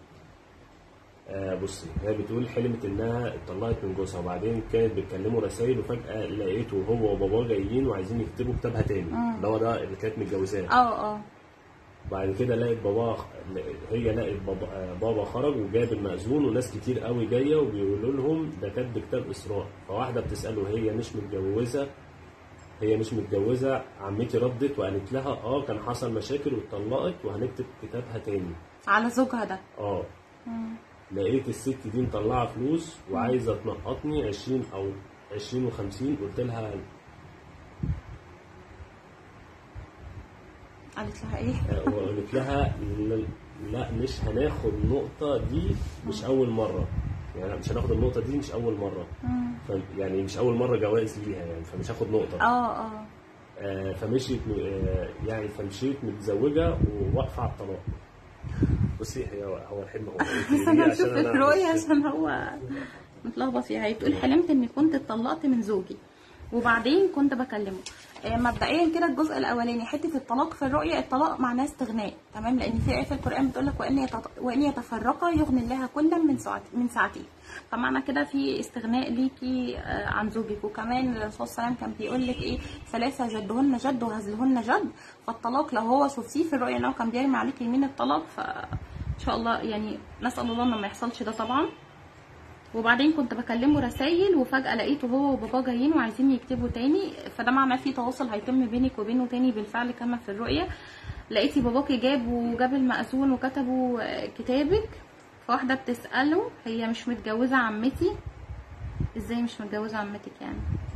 آه بصي هي بتقول حلمت انها اتطلقت من جوزها وبعدين كانت بتكلمه رسائل وفجاه لقيته هو وباباه جايين وعايزين يكتبوا كتابها تاني مم. اللي هو ده اللي كانت متجوزاه اه اه بعد كده لقت بابا هي لقت بابا, آه، بابا خرج وجاب المأذون وناس كتير قوي جايه وبيقولوا لهم ده كاتب كتاب اسراء فواحده بتساله هي مش متجوزه هي مش متجوزه عمتي ردت وقالت لها اه كان حصل مشاكل واتطلقت وهنكتب كتابها تاني على زوجها ده اه مم. لقيت الست دي مطلعه فلوس وعايزه تنقطني 20 او 20 و50 قلت لها قالت لها ايه؟ آه، وقلت لها لا- لا مش هناخد النقطه دي مش اول مره يعني مش هناخد النقطه دي مش اول مره مم. ف- يعني مش اول مره جواز ليها يعني فمش هاخد نقطه اه اه آه، فمشيت م- آه، يعني فمشيت متزوجه وواقفه على الطلاق بصي هي هو الحلم هو بس انا بشوف الرؤية عشان هو متلخبط فيها هي بتقول حلمت اني كنت اتطلقت من زوجي وبعدين كنت بكلمه آه، مبدئيا كده الجزء الاولاني حته الطلاق في الرؤيه الطلاق معناه استغناء تمام لان في ايه في القران بتقول لك وان يتط... وان يتفرقا يغني الله كلا من ساعته من ساعته فمعنى كده في استغناء ليكي آه، عن زوجك وكمان الرسول صلى الله عليه وسلم كان بيقول لك ايه ثلاثه جدهن جد وهزلهن جد فالطلاق لو هو شفتيه في الرؤيه ان هو كان بيرمي عليك يمين الطلاق ف ان شاء الله يعني نسال الله ان ما يحصلش ده طبعا وبعدين كنت بكلمه رسايل وفجأة لقيته هو وباباه جايين وعايزين يكتبوا تاني فده معناه في تواصل هيتم بينك وبينه تاني بالفعل كما في الرؤية لقيتي باباكي جاب وجاب المأذون وكتبوا آه، كتابك فواحدة بتسأله هي مش متجوزة عمتي ازاي مش متجوزة عمتك يعني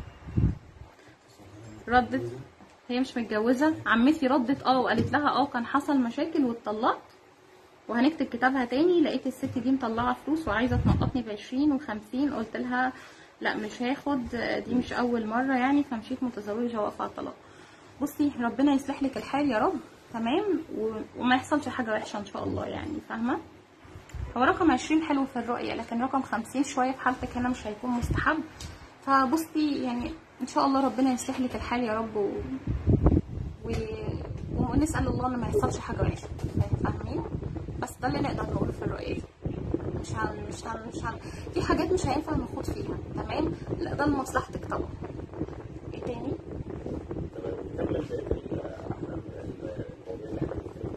ردت هي مش متجوزة عمتي ردت اه وقالت لها اه كان حصل مشاكل واتطلقت وهنكتب كتابها تاني لقيت الست دي مطلعه فلوس وعايزه تنقطني ب 20 وخمسين قلت لها لا مش هاخد دي مش اول مره يعني فمشيت متزوجه واقفه على الطلاق بصي ربنا يصلح لك الحال يا رب تمام و... وما يحصلش حاجه وحشه ان شاء الله يعني فاهمه هو رقم 20 حلو في الرؤيه لكن رقم 50 شويه في حالتك هنا مش هيكون مستحب فبصي يعني ان شاء الله ربنا يصلح لك الحال يا رب و... و... ونسال الله ان ما يحصلش حاجه وحشه فاهمين بس ده اللي نقدر نقوله في الرؤيه دي مش هن مش هن مش هن في حاجات مش هينفع نخوض فيها تمام لا ده لمصلحتك طبعا ايه تاني تمام نكمل بقية الأحلام المواضيع اللي احنا بنتكلم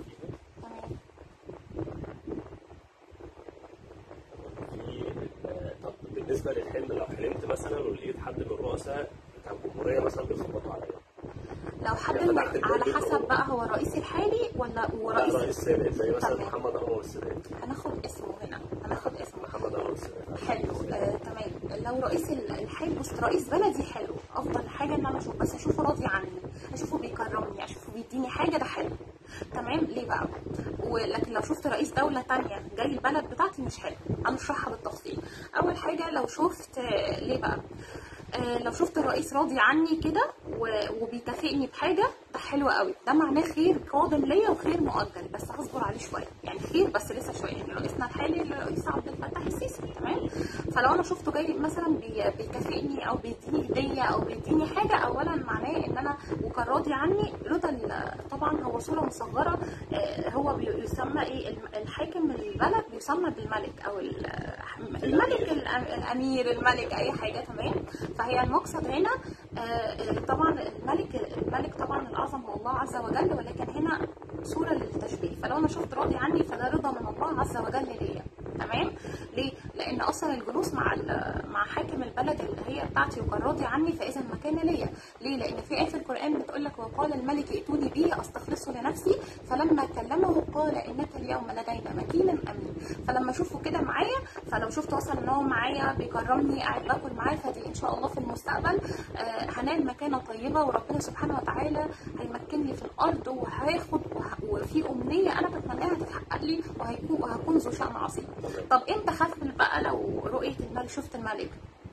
بالنسبه للحلم لو حلمت مثلا ولقيت حد من الرؤساء بتاع الجمهوريه مثلا بيخبطوا عليا لو حد يعني من فتحت الباب على كده حسب بقى هو الرئيس الحالي ولا لا ورئيس رئيس سابق زي مثلا تمام. محمد انور السادات هناخد اسمه هنا هناخد اسمه محمد انور السادات حلو آه، تمام لو رئيس ال- الحي بص رئيس بلدي حلو افضل حاجه ان انا اشوف بس اشوفه راضي عني اشوفه بيكرمني اشوفه بيديني حاجه ده حلو تمام ليه بقى ولكن لو شفت رئيس دوله تانية جاي البلد بتاعتي مش حلو هنشرحها بالتفصيل اول حاجه لو شفت آه، ليه بقى آه، لو شفت الرئيس راضي عني كده و- وبيكافئني بحاجه ده حلو قوي ده معناه خير قادم ليا وخير مؤجل بس هصبر عليه شويه يعني خير بس لسه شويه يعني رئيسنا الحالي الرئيس عبد الفتاح السيسي تمام فلو انا شفته جاي مثلا بي- بيكافئني او بيديني هديه او بيديني حاجه اولا معناه ان انا وكان راضي عني رضا ال- طبعا هو صوره مصغره آه، هو بي- يسمى ايه الم- الحاكم البلد بيسمى بالملك او ال- الملك الأم- الامير الملك اي حاجه تمام فهي المقصد هنا آه، آه، طبعا الملك الملك طبعا الاعظم هو الله عز وجل ولكن هنا صوره للتشبيه فلو انا شفت راضي عني فده رضا من الله عز وجل ليا تمام ليه لان اصلا الجلوس مع ال- مع حاكم البلد اللي هي بتاعتي وكان راضي عني فاذا مكان ليا ليه لان في ايه في القران بتقول لك وقال الملك ائتوني به استخلصه لنفسي فلما كلمه قال انك اليوم لدينا مكين امين فلما اشوفه كده معايا فلو شفته اصلا ان هو معايا بيكرمني قاعد باكل معاه فدي ان شاء الله في المستقبل آه، هنال مكانه طيبه وربنا سبحانه وتعالى هيمكن لي في الارض وهياخد وه- وفي امنيه انا بتمناها تتحقق لي وهيكون وهكون ذو شان عظيم طب امتى خاف بقى لو رؤيه الملك شفت الملك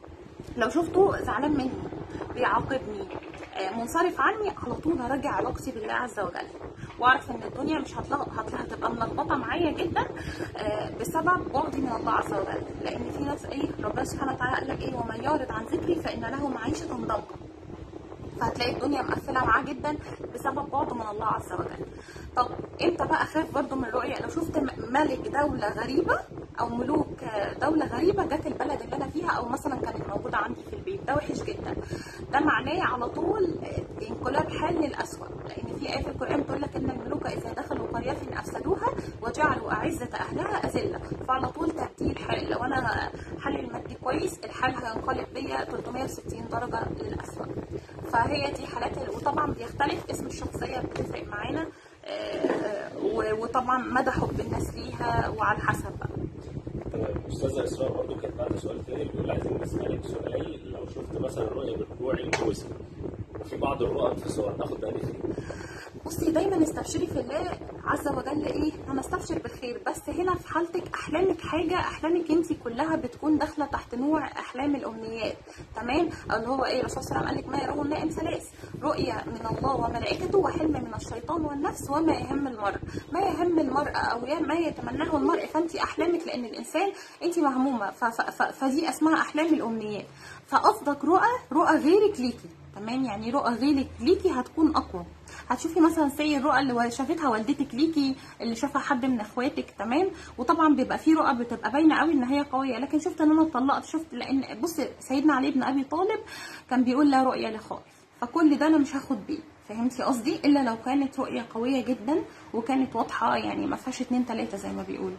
لو شفته زعلان مني بيعاقبني آه، منصرف عني على طول هراجع علاقتي بالله عز وجل واعرف ان الدنيا مش هتلغ- هت- هتبقى ملخبطه معايا جدا آه، بسبب بعدي من الله عز وجل لان في ناس ايه ربنا سبحانه وتعالى قال لك ايه ومن يعرض عن ذكري فان له معيشه ضنكا فهتلاقي الدنيا مقفله معاه جدا بسبب بعده من الله عز وجل طب امتى بقى اخاف برضو من الرؤيه لو شفت م- ملك دوله غريبه او ملوك آه، دوله غريبه جت البلد اللي انا فيها او مثلا كانت موجوده عندي في البيت ده وحش جدا ده معناه على طول آه، انقلاب حال للاسوء لان في ايه في القران بتقول لك ان الملوك اذا دخلوا قريه افسدوها وجعلوا اعزه اهلها اذله فعلى طول تبديل حال لو انا حالي المادي كويس الحال هينقلب بيا 360 درجه للاسوء فهي دي حالات ال- وطبعا بيختلف اسم الشخصيه بتفرق معانا آه، و- وطبعا مدى حب الناس ليها وعلى حسب بقى تمام استاذه اسراء برضه كانت بعد سؤال تاني بيقول عايزين نسالك سؤال لو شفت مثلا رؤيه برجوعي لجوزي وفي بعض الرؤى انفصال ناخد بالي فيه بصي دايما استبشري في الله عز وجل ايه هنستبشر بالخير بس هنا في حالتك احلامك حاجه احلامك انت كلها بتكون داخله تحت نوع احلام الامنيات تمام او اللي هو ايه الرسول صلى الله عليه وسلم قال لك ما يراه النائم ثلاث رؤيا من الله وملائكته وحلم من الشيطان والنفس وما يهم المرء ما يهم المرء او يا- ما يتمناه المرء فانت احلامك لان الانسان انت مهمومه ف- ف- ف- فدي اسمها احلام الامنيات فاصدق رؤى رؤى غيرك ليكي تمام يعني رؤى غيرك ليكي هتكون اقوى هتشوفي مثلا زي الرؤى اللي شافتها والدتك ليكي اللي شافها حد من اخواتك تمام وطبعا بيبقى في رؤى بتبقى باينه قوي ان هي قويه لكن شفت ان انا اتطلقت شفت لان بص سيدنا علي بن ابي طالب كان بيقول لا رؤيه لخائف فكل ده انا مش هاخد بيه فهمتي قصدي الا لو كانت رؤيه قويه جدا وكانت واضحه يعني ما فيهاش اتنين تلاته زي ما بيقولوا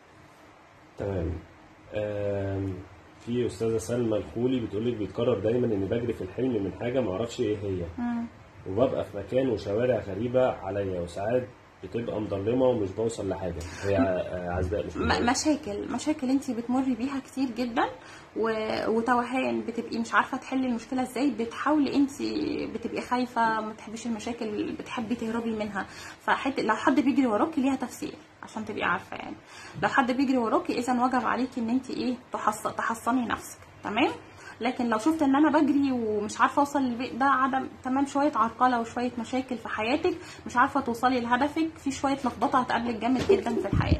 تمام آم، في استاذه سلمى الخولي بتقول لك بيتكرر دايما اني بجري في الحلم من حاجه ما اعرفش ايه هي وببقى في مكان وشوارع غريبه عليا وساعات بتبقى مظلمه ومش بوصل لحاجه هي آه، عزباء مش م- مظلمة. مشاكل مشاكل انت بتمري بيها كتير جدا و... وتوهان بتبقي مش عارفه تحلي المشكله ازاي بتحاولي انت بتبقي خايفه ما تحبيش المشاكل بتحبي تهربي منها فحت... لو حد بيجري وراكي ليها تفسير عشان تبقي عارفه يعني لو حد بيجري وراكي اذا وجب عليكي ان انت ايه تحص... تحصني نفسك تمام لكن لو شفت ان انا بجري ومش عارفه اوصل للبيت ده عدم تمام شويه عرقله وشويه مشاكل في حياتك مش عارفه توصلي لهدفك في شويه لخبطه هتقابلك جامد جدا في الحياه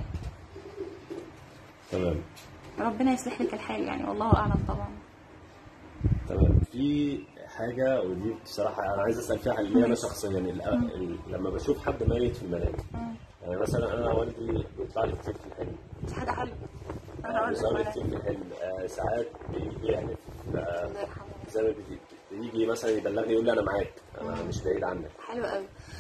تمام ربنا يصلح لك الحال يعني والله اعلم طبعا تمام في حاجه ودي بصراحه انا عايز اسال فيها ليا انا شخصيا ال- ال- لما بشوف حد ميت في المنام يعني مثلا انا والدي بيطلع لي كتير في الحلم دي حاجه حلوه انا اقول بيظهر لي لك كتير في الحلم آه، ساعات بيجي يعني في- آه، الله يرحمه زي ما بيجي- بيجي مثلا يبلغني يقول لي انا معاك انا مش بعيد عنك حلو قوي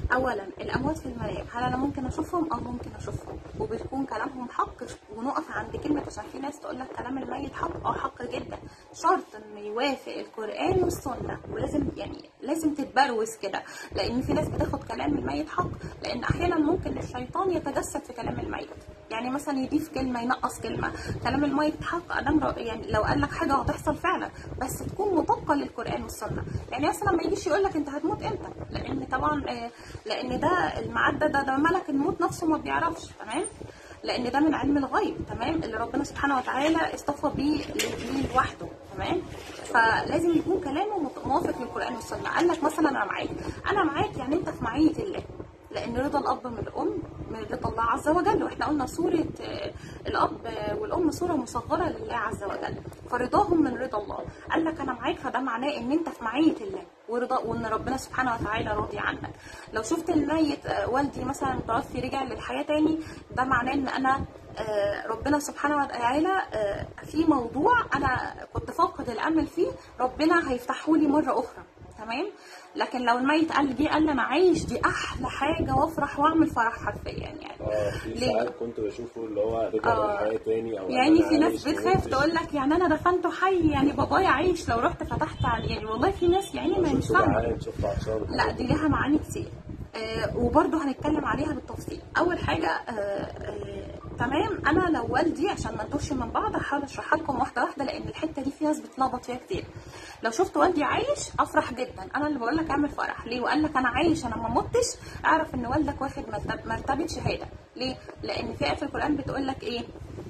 اولا الاموات في المنام هل انا ممكن اشوفهم او ممكن اشوفهم وبيكون كلامهم حق ونقف عند كلمه عشان في ناس تقول لك كلام الميت حق اه حق جدا شرط انه يوافق القران والسنه ولازم يعني لازم تتبروز كده لان في ناس بتاخد كلام الميت حق لان احيانا ممكن الشيطان يتجسد في كلام الميت يعني مثلا يضيف كلمه ينقص كلمه كلام الميت حق ادام ر- يعني لو قال لك حاجه هتحصل فعلا بس تكون مطابقه للقران والسنه يعني مثلا ما يجيش يقول لك انت هتموت امتى لان طبعا آه، لان ده الميعاد ده, ده ده ملك الموت نفسه ما بيعرفش تمام لان ده من علم الغيب تمام اللي ربنا سبحانه وتعالى اصطفى بيه ليه لوحده تمام فلازم يكون كلامه مت- موافق للقران والسنه قال لك مثلا انا معاك انا معاك يعني انت في معيه الله لان رضا الاب من الام من رضا الله عز وجل واحنا قلنا صوره آه، الاب آه، والام صوره مصغره لله عز وجل فرضاهم من رضا الله قال لك انا معاك فده معناه ان انت في معيه الله ورضا وان ربنا سبحانه وتعالى راضي عنك لو شفت الميت آه، والدي مثلا متوفي رجع للحياه تاني ده معناه ان انا آه، ربنا سبحانه وتعالى آه، في موضوع انا كنت فاقد الامل فيه ربنا هيفتحه لي مره اخرى تمام لكن لو الميت قال جه قال لي انا عايش دي احلى حاجه وافرح واعمل فرح حرفيا يعني اه في ليه؟ ساعات كنت بشوفه اللي هو رجع آه. للحياه تاني او يعني أنا في ناس عايش بتخاف ومتش. تقول لك يعني انا دفنته حي يعني بابايا عايش لو رحت فتحت عليه يعني والله في ناس يعني ما مش شفته فاهمه جعان شفته عطشان لا دي ليها معاني كتير آه وبرضه هنتكلم عليها بالتفصيل اول حاجه آه آه تمام انا لو والدي عشان ما نتوهش من بعض هحاول اشرحها لكم واحده واحده لان الحته دي في ناس بتلخبط فيها كتير لو شفت والدي عايش افرح جدا انا اللي بقول لك اعمل فرح ليه وقال لك انا عايش انا ما متش اعرف ان والدك واخد مرتب- مرتبه شهاده ليه لان في ايه في القران بتقول لك ايه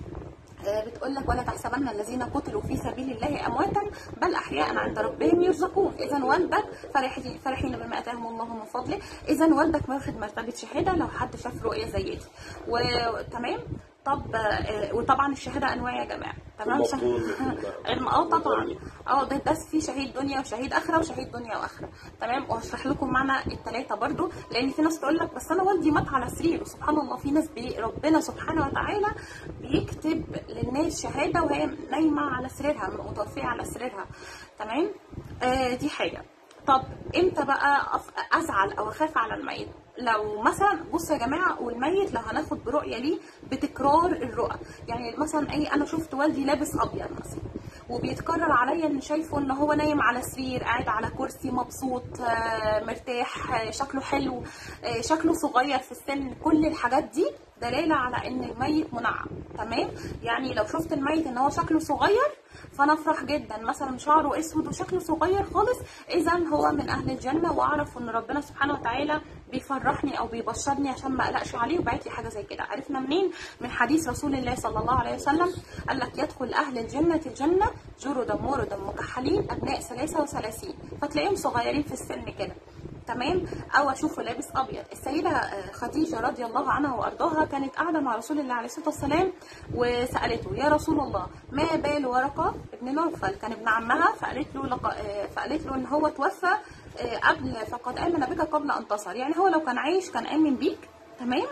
بتقول لك ولا تحسبن الذين قتلوا في سبيل الله امواتا بل احياء عند ربهم يرزقون اذا والدك فرحين فرحين بما اتاهم الله من فضله اذا والدك واخد مرتبه شهاده لو حد شاف رؤيه زي دي وتمام طب آه، وطبعا الشهاده انواع يا جماعه تمام المفروض الم- اه طبعا اه ده ده في شهيد دنيا وشهيد اخره وشهيد دنيا واخره تمام وهشرح لكم معنى الثلاثه برضو لان في ناس تقول لك بس انا والدي مات على سريره سبحان الله في ناس بي ربنا سبحانه وتعالى بيكتب للناس شهاده وهي نايمه على سريرها متوفيه على سريرها تمام آه دي حاجه طب امتى بقى أف- ازعل او اخاف على الميت لو مثلا بصوا يا جماعه والميت لو هناخد برؤيه ليه بتكرار الرؤى يعني مثلا اي انا شفت والدي لابس ابيض مثلا وبيتكرر عليا ان شايفه ان هو نايم على سرير قاعد على كرسي مبسوط آه، مرتاح آه، شكله حلو آه، شكله صغير في السن كل الحاجات دي دلاله على ان الميت منعم تمام يعني لو شفت الميت ان هو شكله صغير فانا افرح جدا مثلا شعره اسود وشكله صغير خالص اذا هو من اهل الجنه واعرف ان ربنا سبحانه وتعالى بيفرحني او بيبشرني عشان ما اقلقش عليه وبعت لي حاجه زي كده عرفنا منين من حديث رسول الله صلى الله عليه وسلم قال لك يدخل اهل الجنه الجنه جردا مردا مكحلين ابناء ثلاثه وثلاثين فتلاقيهم صغيرين في السن كده تمام او اشوفه لابس ابيض السيده آه، خديجه رضي الله عنها وارضاها كانت قاعده مع رسول الله عليه الصلاه والسلام وسالته يا رسول الله ما بال ورقه ابن نوفل كان ابن عمها فقالت له لق... آه، فقالت له ان هو توفى آه، قبل فقد امن بك قبل ان تصل يعني هو لو كان عايش كان امن بيك تمام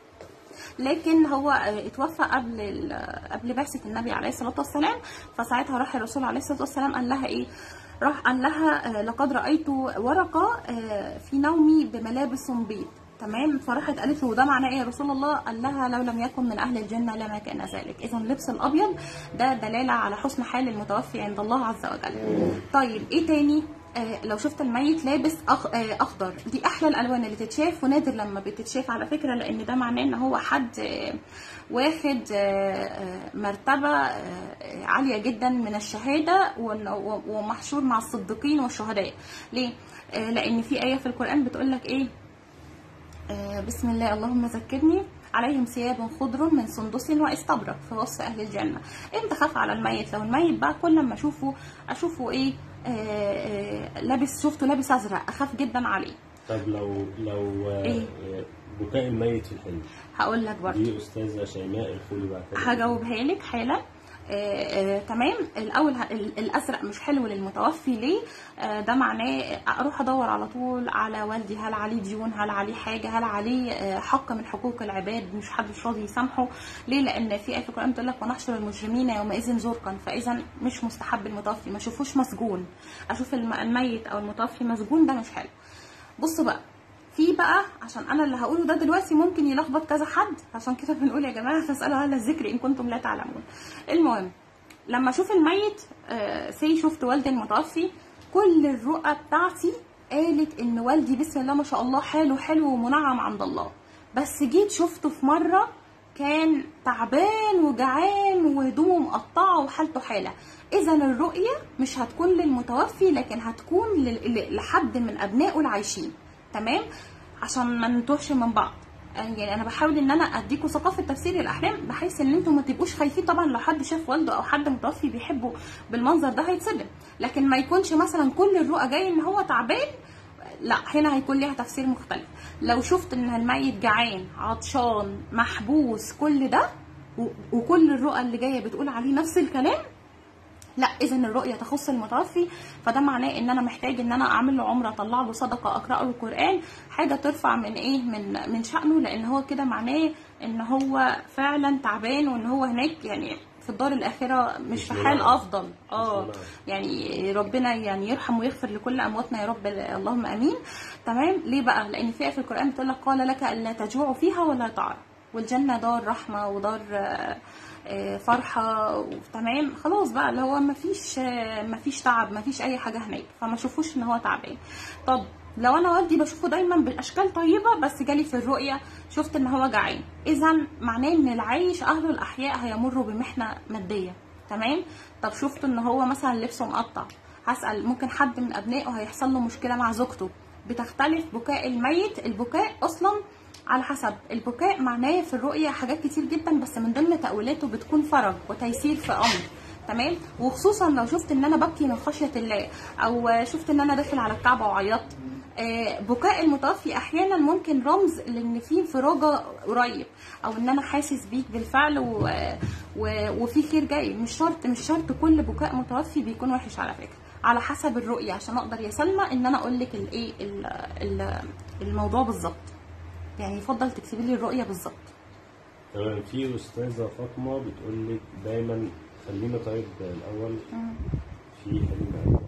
لكن هو آه، اتوفى قبل ال- قبل بعثه النبي عليه الصلاه والسلام فساعتها راح الرسول عليه الصلاه والسلام قال لها ايه راح قال لها آه، لقد رايت ورقه آه، في نومي بملابس بيض تمام فراحت قالت له ده معناه ايه يا رسول الله قال لها لو لم يكن من اهل الجنه لما كان ذلك اذا اللبس الابيض ده دلاله على حسن حال المتوفي عند الله عز وجل طيب ايه تاني آه، لو شفت الميت لابس أخ... آه، اخضر دي احلى الالوان اللي تتشاف ونادر لما بتتشاف على فكره لان ده معناه ان هو حد آه، واخد آه، آه، مرتبه آه، عاليه جدا من الشهاده وإن- و- ومحشور مع الصديقين والشهداء ليه آه، لان في ايه في القران بتقول لك ايه آه، بسم الله اللهم ذكرني عليهم ثياب خضر من سندس واستبرق في وصف اهل الجنه امتى خاف على الميت لو الميت بقى كل ما اشوفه اشوفه ايه آه، آه، لابس شفته لابس ازرق اخاف جدا عليه طب لو لو آه، إيه؟ آه، بكاء الميت في الحلم هقول لك برضه دي استاذه شيماء الخولي بعد كده هجاوبها لك حالا آه، آه، تمام الاول ه- ال- الازرق مش حلو للمتوفي ليه آه، ده معناه اروح ادور على طول على والدي هل عليه ديون هل عليه حاجه هل عليه آه، حق من حقوق العباد مش حد مش راضي يسامحه ليه لان في ايه في القران بتقول لك ونحشر المجرمين يومئذ زرقا فاذا مش مستحب المتوفي ما اشوفوش مسجون اشوف الم- الميت او المتوفي مسجون ده مش حلو بصوا بقى في بقى عشان انا اللي هقوله ده دلوقتي ممكن يلخبط كذا حد عشان كده بنقول يا جماعه فاسالوا اهل الذكر ان كنتم لا تعلمون المهم لما اشوف الميت آه سي شفت والدي المتوفي كل الرؤى بتاعتي قالت ان والدي بسم الله ما شاء الله حاله حلو ومنعم عند الله بس جيت شفته في مره كان تعبان وجعان وهدومه مقطعه وحالته حاله اذا الرؤيه مش هتكون للمتوفي لكن هتكون لل- ل- لحد من ابنائه العايشين تمام عشان ما نتوهش من بعض يعني انا بحاول ان انا اديكم ثقافه تفسير الاحلام بحيث ان انتم ما تبقوش خايفين طبعا لو حد شاف والده او حد متوفي بيحبه بالمنظر ده هيتصدم لكن ما يكونش مثلا كل الرؤى جاي ان هو تعبان لا هنا هيكون ليها تفسير مختلف لو شفت ان الميت جعان عطشان محبوس كل ده و- وكل الرؤى اللي جايه بتقول عليه نفس الكلام لا اذا الرؤيه تخص المتوفي فده معناه ان انا محتاج ان انا اعمل له عمره اطلع له صدقه اقرا له القران حاجه ترفع من ايه من من شانه لان هو كده معناه ان هو فعلا تعبان وان هو هناك يعني في الدار الاخره مش في مش حال منعم. افضل اه منعم. يعني ربنا يعني يرحم ويغفر لكل امواتنا يا رب اللهم امين تمام ليه بقى لان في آية في القران بتقول لك قال لك الا تجوع فيها ولا تعرى والجنه دار رحمه ودار آه، آه، فرحه تمام خلاص بقى اللي هو مفيش آه، مفيش تعب مفيش اي حاجه هناك فما شوفوش ان هو تعبان طب لو انا والدي بشوفه دايما بالاشكال طيبه بس جالي في الرؤيه شفت ان هو جعان اذا معناه ان العيش اهله الاحياء هيمروا بمحنه ماديه تمام طب شفت ان هو مثلا لبسه مقطع هسال ممكن حد من ابنائه هيحصل له مشكله مع زوجته بتختلف بكاء الميت البكاء اصلا على حسب البكاء معناه في الرؤيه حاجات كتير جدا بس من ضمن تاويلاته بتكون فرج وتيسير في امر تمام وخصوصا لو شفت ان انا ببكي من خشيه الله او شفت ان انا داخل على الكعبه وعيطت آه، بكاء المتوفي احيانا ممكن رمز لان في انفراجه قريب او ان انا حاسس بيك بالفعل و... و... وفي خير جاي مش شرط مش شرط كل بكاء متوفي بيكون وحش على فكره على حسب الرؤيه عشان اقدر يا سلمى ان انا اقول لك الايه ال- ال- الموضوع بالظبط يعني يفضل تكتبي لي الرؤيه بالظبط تمام في استاذه فاطمه بتقول لك دايما خلينا طيب الاول في حلم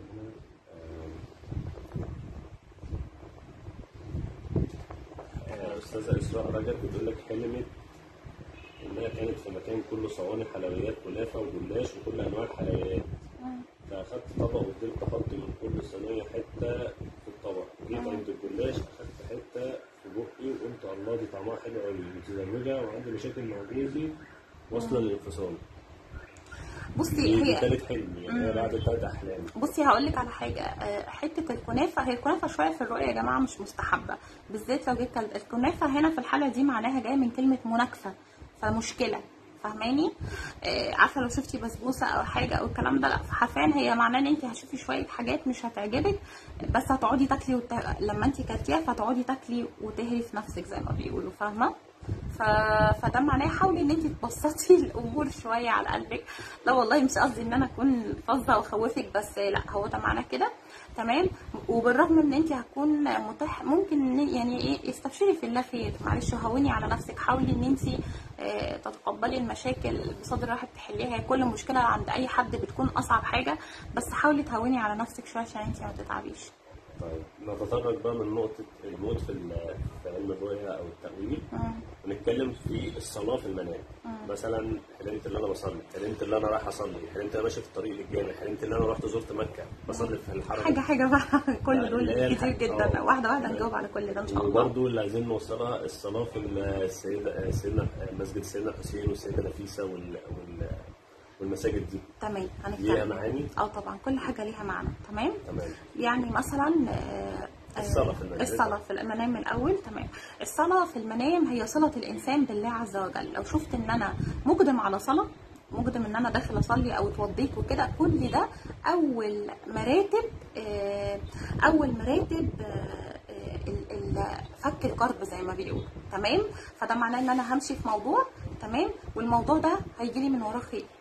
آه، استاذه اسراء رجب بتقول لك حلمت انها كانت في مكان كله صواني حلويات كنافه وجلاش وكل انواع الحلويات فاخدت طبق وفضلت احط من كل صينيه حته في الطبق جيت عند الجلاش اخدت حته في بقي وقلت الله دي طعمها حلو قوي متزوجه وعندي مشاكل مع جوزي واصله للانفصال بصي دي دي هي تالت حلم يعني هي بعد تلات احلام بصي هقول لك على حاجه آه، حته الكنافه هي الكنافه شويه في الرؤيه يا جماعه مش مستحبه بالذات لو جيت كل- الكنافه هنا في الحاله دي معناها جايه من كلمه مناكفه فمشكله فاهماني آه، عارفه لو شفتي بسبوسه او حاجه او الكلام ده لا حرفيا هي معناه ان انت هتشوفي شويه حاجات مش هتعجبك بس هتقعدي تاكلي وت... لما انت كلتيها فهتقعدي تاكلي وتهري في نفسك زي ما بيقولوا فاهمه ف... فده معناه حاولي ان انت تبسطي الامور شويه على قلبك لا والله مش قصدي ان انا اكون فظه واخوفك بس لا هو ده معناه كده تمام وبالرغم ان انت هتكون متاح ممكن إن- يعني ايه استبشري في الله خير معلش هوني على نفسك حاولي ان انت آه، تتقبلي المشاكل بصدر رحب تحليها هي كل مشكله عند اي حد بتكون اصعب حاجه بس حاولي تهوني على نفسك شويه عشان انت ما تتعبيش طيب نتطرق بقى من نقطة الموت في ال- في علم الرؤية أو التأويل ونتكلم في الصلاة في المنام مثلا حلمت ان انا بصلي حلمت ان انا رايح اصلي حلمت ان انا ماشي في الطريق للجامع حلمت ان انا رحت زرت مكة بصلي في الحرم حاجه حاجه بقى كل لا، اللي هي دول كتير الحاجة- جدا آه. واحده واحده نجاوب على كل ده ان شاء الله وبرضه اللي عايزين نوصلها الصلاة في السيدة سيدنا مسجد سيدنا الحسين والسيدة نفيسة وال... وال... والمساجد دي تمام ليها هنتكلم معاني اه طبعا كل حاجه ليها معنى تمام تمام يعني مثلا آه، آه، الصلاة في المنام. الصلاة في المنام الأول تمام الصلاة في المنام هي صلة الإنسان بالله عز وجل لو شفت إن أنا مقدم على صلاة مقدم إن أنا داخل أصلي أو اتوضيت وكده كل ده أول مراتب آه، أول مراتب آه، آه، ال- ال- فك الكرب زي ما بيقولوا تمام فده معناه ان انا همشي في موضوع تمام والموضوع ده هيجي لي من وراه خير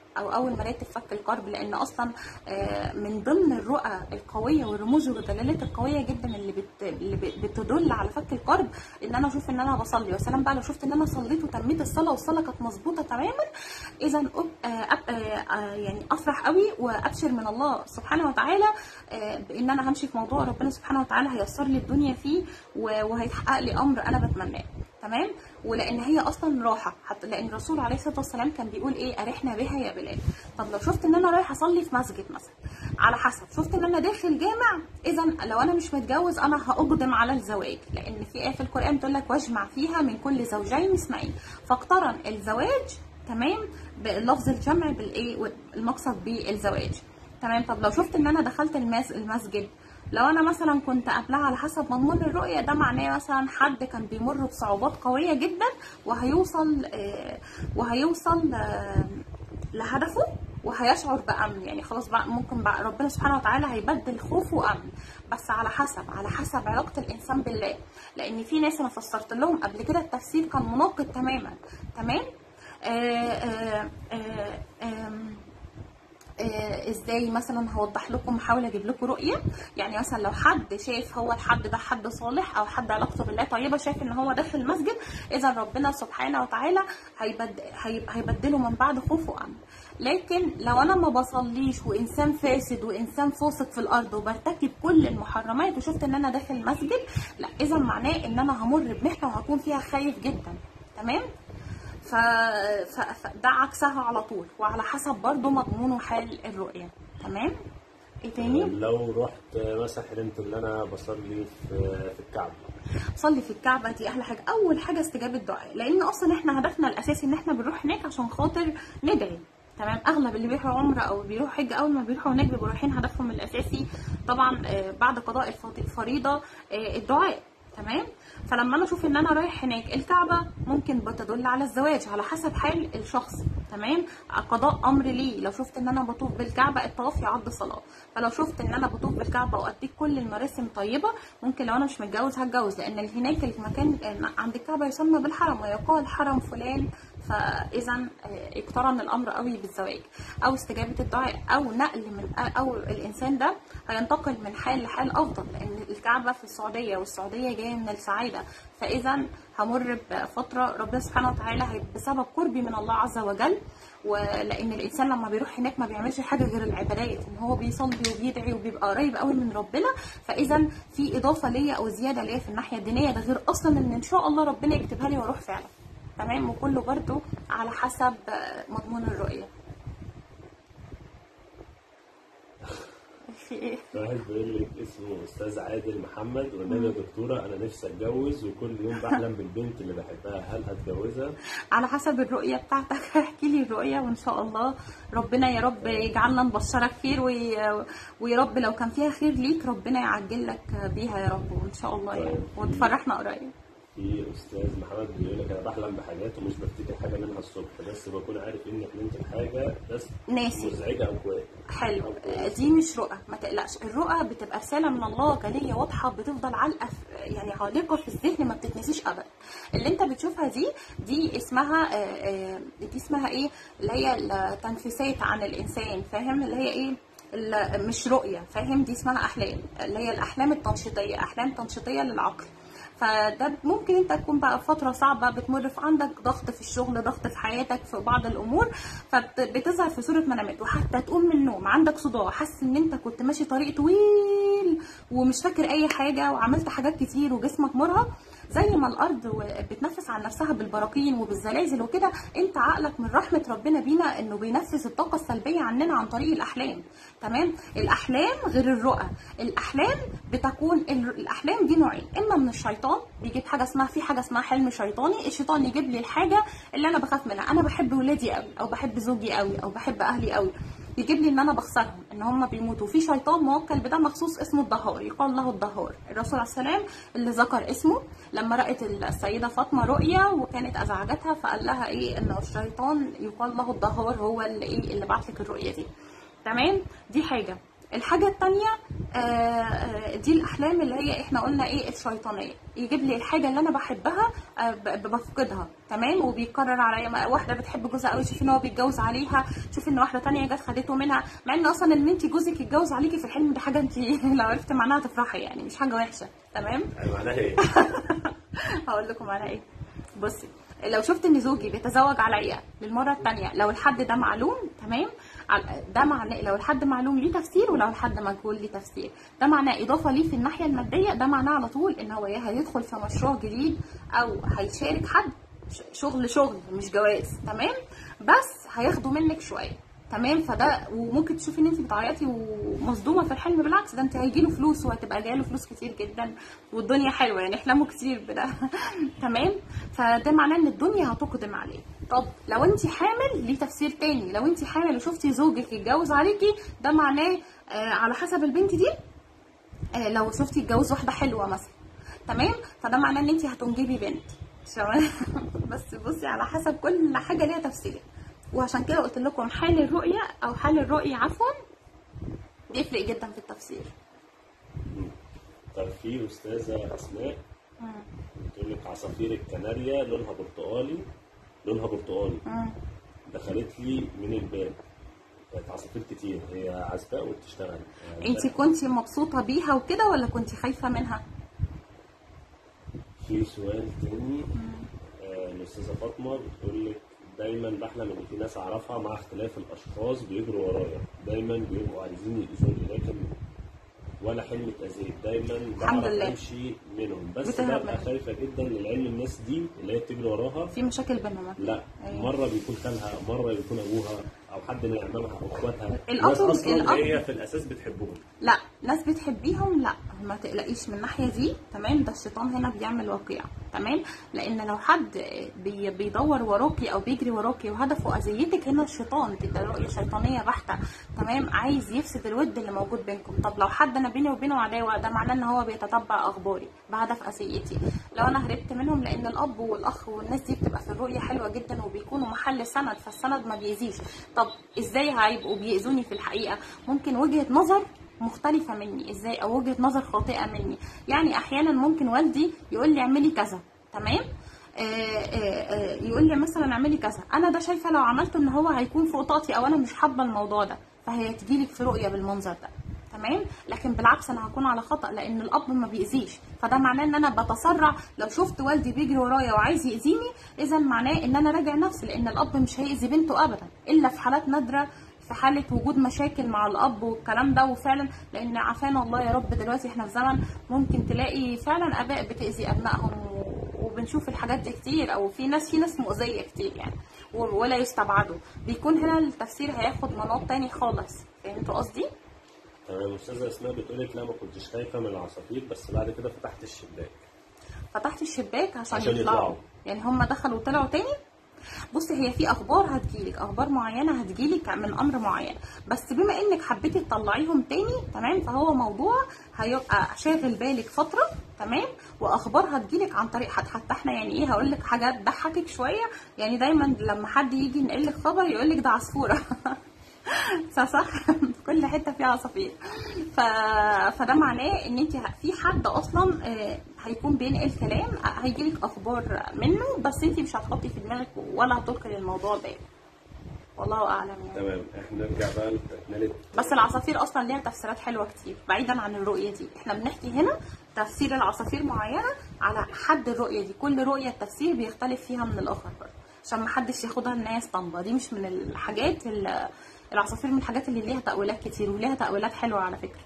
او اول مراتب فك الكرب لان اصلا آه، من ضمن الرؤى القويه والرموز والدلالات القويه جدا اللي بت... اللي ب- بتدل على فك الكرب ان انا اشوف ان انا بصلي وسلام بقى لو شفت ان انا صليت وتميت الصلاه والصلاه كانت مظبوطه تماما اذا أب- آه، أب- آه، آه، يعني افرح قوي وابشر من الله سبحانه وتعالى آه، بان انا همشي في موضوع ربنا سبحانه وتعالى هيسر لي الدنيا فيه و- وهيتحقق لي امر انا بتمناه تمام ولان هي اصلا راحه حتى لان الرسول عليه الصلاه والسلام كان بيقول ايه ارحنا بها يا بلال طب لو شفت ان انا رايح اصلي في مسجد مثلا على حسب شفت ان انا داخل جامع اذا لو انا مش متجوز انا هاقدم على الزواج لان في ايه في القران بتقول لك واجمع فيها من كل زوجين اثنين فاقترن الزواج تمام بلفظ الجمع بالايه المقصد بالزواج تمام طب لو شفت ان انا دخلت المس المسجد لو انا مثلا كنت قبلها على حسب مضمون الرؤيه ده معناه مثلا حد كان بيمر بصعوبات قويه جدا وهيوصل آه، وهيوصل آه، لهدفه وهيشعر بامن يعني خلاص بقى ممكن بقى ربنا سبحانه وتعالى هيبدل خوفه امن بس على حسب على حسب علاقه الانسان بالله لان في ناس انا فسرت لهم قبل كده التفسير كان مناقض تماما تمام آه آه آه آم، آه، ازاي مثلا هوضح لكم احاول اجيب لكم رؤيه يعني مثلا لو حد شايف هو الحد ده حد صالح او حد علاقته بالله طيبه شايف ان هو داخل المسجد اذا ربنا سبحانه وتعالى هيبد... هي- هيبدله من بعد خوفه امن لكن لو انا ما بصليش وانسان فاسد وانسان فاسق في الارض وبرتكب كل المحرمات وشفت ان انا داخل المسجد لا اذا معناه ان انا همر بمحنه وهكون فيها خايف جدا تمام ف... ف... فده عكسها على طول وعلى حسب برضو مضمون وحال الرؤية تمام ايه تاني لو رحت مثلا حلمت ان انا بصلي في في الكعبه صلي في الكعبة دي احلى حاجة اول حاجة استجابة دعاء لان اصلا احنا هدفنا الاساسي ان احنا بنروح هناك عشان خاطر ندعي تمام اغلب اللي بيروحوا عمره او بيروحوا حج اول ما بيروحوا هناك بيبقوا رايحين هدفهم الاساسي طبعا آه، بعد قضاء الفض- الفريضه آه، الدعاء تمام فلما انا اشوف ان انا رايح هناك الكعبه ممكن بتدل على الزواج على حسب حال الشخص تمام قضاء امر ليه لو شفت ان انا بطوف بالكعبه الطواف يعد صلاه فلو شفت ان انا بطوف بالكعبه واديك كل المراسم طيبه ممكن لو انا مش متجوز هتجوز لان هناك المكان عند الكعبه يسمى بالحرم ويقال حرم فلان فاذا آه، اقترن الامر قوي بالزواج او استجابه الدعاء او نقل من او الانسان ده هينتقل من حال لحال افضل لان الكعبه في السعوديه والسعوديه جايه من السعاده فاذا همر بفتره ربنا سبحانه وتعالى هي- بسبب قربي من الله عز وجل ولان الانسان لما بيروح هناك ما بيعملش حاجه غير العبادات ان هو بيصلي وبيدعي وبيبقى قريب قوي من ربنا فاذا في اضافه ليا او زياده ليا في الناحيه الدينيه ده غير اصلا ان ان شاء الله ربنا يكتبها لي واروح فعلا تمام وكله برضو على حسب آه، مضمون الرؤيه في ايه واحد بيقول لك اسمه استاذ عادل محمد والنبي يا دكتوره انا نفسي اتجوز وكل يوم بحلم بالبنت اللي بحبها هل هتجوزها؟ على حسب الرؤية بتاعتك احكي لي الرؤية وإن شاء الله ربنا يا رب يجعلنا نبشرك خير وي... ويا رب لو كان فيها خير ليك ربنا يعجل لك بيها يا رب وإن شاء الله يعني طيب. وتفرحنا قريب في استاذ محمد بيقول لك انا بحلم بحاجات ومش بفتكر حاجه منها الصبح بس بكون عارف اني حلمت بحاجه بس ناسي مزعجه او كويس حلو دي مش رؤى ما تقلقش الرؤى بتبقى رساله من الله جليه واضحه بتفضل علقه في- يعني عالقه في الذهن ما بتتنسيش ابدا اللي انت بتشوفها دي دي اسمها آه، آه، دي اسمها ايه اللي هي التنفيسات عن الانسان فاهم اللي هي ايه ال- مش رؤيه فاهم دي اسمها احلام اللي هي الاحلام التنشيطيه احلام تنشيطيه للعقل فده ممكن انت تكون بقى فتره صعبه بتمر في عندك ضغط في الشغل ضغط في حياتك في بعض الامور فبتظهر في صوره منامات وحتى تقوم من النوم عندك صداع حاسس ان انت كنت ماشي طريق طويل ومش فاكر اي حاجه وعملت حاجات كتير وجسمك مرهق زي ما الارض و- بتنفس عن نفسها بالبراكين وبالزلازل وكده انت عقلك من رحمه ربنا بينا انه بينفذ الطاقه السلبيه عننا عن طريق الاحلام تمام الاحلام غير الرؤى الاحلام بتكون ال- الاحلام دي نوعين اما من الشيطان بيجيب حاجه اسمها في حاجه اسمها حلم شيطاني الشيطان يجيب لي الحاجه اللي انا بخاف منها انا بحب ولادي قوي او بحب زوجي قوي او بحب اهلي قوي يجيب لي ان انا بخسرهم ان هم بيموتوا في شيطان موكل بده مخصوص اسمه الدهار يقال له الدهار الرسول عليه السلام اللي ذكر اسمه لما رأت السيدة فاطمة رؤيا وكانت أزعجتها فقال لها إيه إن الشيطان يقال له الدهار هو اللي إيه اللي بعت لك الرؤية دي تمام دي حاجة الحاجة التانية آه، آه، دي الأحلام اللي هي احنا قلنا ايه الشيطانية يجيب لي الحاجة اللي أنا بحبها آه، ب- بفقدها تمام وبيكرر عليا ما- واحدة بتحب جوزها قوي شوفي ان هو بيتجوز عليها شوفي ان واحدة تانية جت خدته منها مع ان اصلا ان انت جوزك يتجوز عليكي في الحلم دي حاجة انت لو عرفت معناها تفرحي يعني مش حاجة وحشة تمام يعني معناها ايه؟ هقول لكم على ايه بصي لو شفت ان زوجي بيتزوج عليا للمره الثانيه لو الحد ده معلوم تمام على- ده معناه لو الحد معلوم ليه تفسير ولو الحد مجهول ليه تفسير ده معناه اضافه ليه في الناحيه الماديه ده معناه على طول ان هو يا هيدخل في مشروع جديد او هيشارك حد ش- شغل شغل مش جواز تمام بس هياخدوا منك شويه تمام فده وممكن تشوفي ان انت بتعيطي ومصدومه في الحلم بالعكس ده انت هيجي له فلوس وهتبقى جايه له فلوس كتير جدا والدنيا حلوه يعني احلامه كتير بده تمام فده معناه ان الدنيا هتقدم عليه طب لو انت حامل ليه تفسير تاني لو انت حامل وشفتي زوجك يتجوز عليكي ده معناه آه على حسب البنت دي آه لو شفتي يتجوز واحده حلوه مثلا تمام فده معناه ان انت هتنجبي بنت تمام؟ بس بصي على حسب كل حاجه ليها تفسير وعشان كده قلت لكم حال الرؤيه او حال الرؤيه عفوا بيفرق جدا في التفسير طب في استاذه اسماء بتقول لك عصافير الكناريا لونها برتقالي لونها برتقالي مم. دخلت لي من الباب كانت عصافير كتير هي عزباء وبتشتغل انت كنتي مبسوطه بيها وكده ولا كنتي خايفه منها في سؤال تاني آه، الاستاذه فاطمه بتقول لك دايما بحلم ان في ناس اعرفها مع اختلاف الاشخاص بيجروا ورايا دايما بيبقوا عايزين يأذوني لكن ولا حلم اتأذيت دايما الحمد بعرف لله. امشي منهم بس بتهرب ببقى منهم. خايفه جدا للعلم الناس دي اللي هي بتجري وراها في مشاكل بينهم لا أيوة. مره بيكون خالها مره بيكون ابوها او حد من عمامها او اخواتها الأب- ناس اصلا الأب- هي في الاساس بتحبهم لا ناس بتحبيهم لا ما تقلقيش من الناحيه دي تمام ده الشيطان هنا بيعمل واقعه تمام لان لو حد بي بيدور وراكي او بيجري وراكي وهدفه اذيتك هنا الشيطان دي ده رؤيه شيطانيه بحته تمام عايز يفسد الود اللي موجود بينكم طب لو حد انا بيني وبينه عداوه ده معناه ان هو بيتتبع اخباري بهدف اذيتي لو انا هربت منهم لان الاب والاخ والناس دي بتبقى في الرؤيه حلوه جدا وبيكونوا محل سند فالسند ما بيأذيش طب ازاي هيبقوا بيأذوني في الحقيقه ممكن وجهه نظر مختلفة مني ازاي او وجهة نظر خاطئة مني يعني احيانا ممكن والدي يقول لي اعملي كذا تمام آه، آه، آه، يقول لي مثلا اعملي كذا انا ده شايفه لو عملته ان هو هيكون فوق طاقتي او انا مش حابه الموضوع ده فهي تجيلك في رؤيه بالمنظر ده تمام لكن بالعكس انا هكون على خطا لان الاب ما بيأذيش فده معناه ان انا بتسرع لو شفت والدي بيجري ورايا وعايز يأذيني اذا معناه ان انا راجع نفسي لان الاب مش هيأذي بنته ابدا الا في حالات نادره في حاله وجود مشاكل مع الاب والكلام ده وفعلا لان عافانا الله يا رب دلوقتي احنا في زمن ممكن تلاقي فعلا اباء بتاذي ابنائهم و- وبنشوف الحاجات دي كتير او في ناس في ناس مؤذيه كتير يعني و- ولا يستبعدوا بيكون هنا التفسير هياخد مناط تاني خالص فهمتوا قصدي؟ تمام استاذه اسماء بتقول لك لا ما كنتش خايفه من العصافير بس بعد كده فتحت الشباك فتحت الشباك عشان, عشان يطلعوا. يطلعوا. يعني هم دخلوا وطلعوا تاني بصي هي في اخبار هتجيلك اخبار معينه هتجيلك من امر معين بس بما انك حبيتي تطلعيهم تاني تمام فهو موضوع هيبقى شاغل بالك فتره تمام واخبار هتجيلك عن طريق حد حتى احنا يعني ايه هقول لك حاجات تضحكك شويه يعني دايما لما حد يجي ينقل لك خبر يقول لك ده عصفوره صح صح في كل حته فيها عصافير ف... فده معناه ان انت في حد اصلا آه، هيكون بينقل كلام هيجيلك اخبار منه بس انت مش هتحطي في دماغك ولا هتلقي الموضوع ده والله اعلم يعني تمام احنا نرجع بقى لتكمله بس العصافير اصلا ليها تفسيرات حلوه كتير بعيدا عن الرؤيه دي احنا بنحكي هنا تفسير العصافير معينه على حد الرؤيه دي كل رؤيه التفسير بيختلف فيها من الاخر برضه عشان ما حدش ياخدها ان هي اسطمبه دي مش من الحاجات ال- العصافير من الحاجات اللي ليها تاويلات كتير وليها تاويلات حلوه على فكره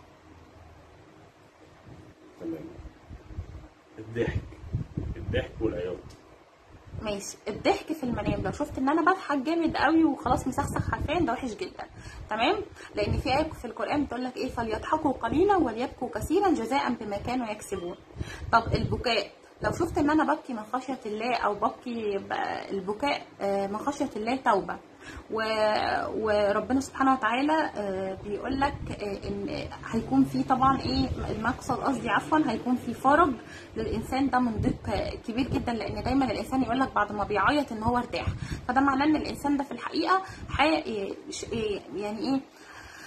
تمام الضحك الضحك والعياط ماشي الضحك في المنام لو شفت ان انا بضحك جامد قوي وخلاص مسخسخ حرفيا ده وحش جدا تمام لان في ايه في القران بتقول لك ايه فليضحكوا قليلا وليبكوا كثيرا جزاء بما كانوا يكسبون طب البكاء لو شفت ان انا ببكي من خشيه الله او ببكي ب- البكاء آه، من خشيه الله توبه و... وربنا سبحانه وتعالى آه، بيقول لك آه، ان هيكون في طبعا ايه المقصد قصدي عفوا هيكون في فرج للانسان ده من ضيق آه، كبير جدا لان دايما الانسان يقول لك بعد ما بيعيط ان هو ارتاح فده معناه ان الانسان ده في الحقيقه حي... إيه- ش- إيه- يعني ايه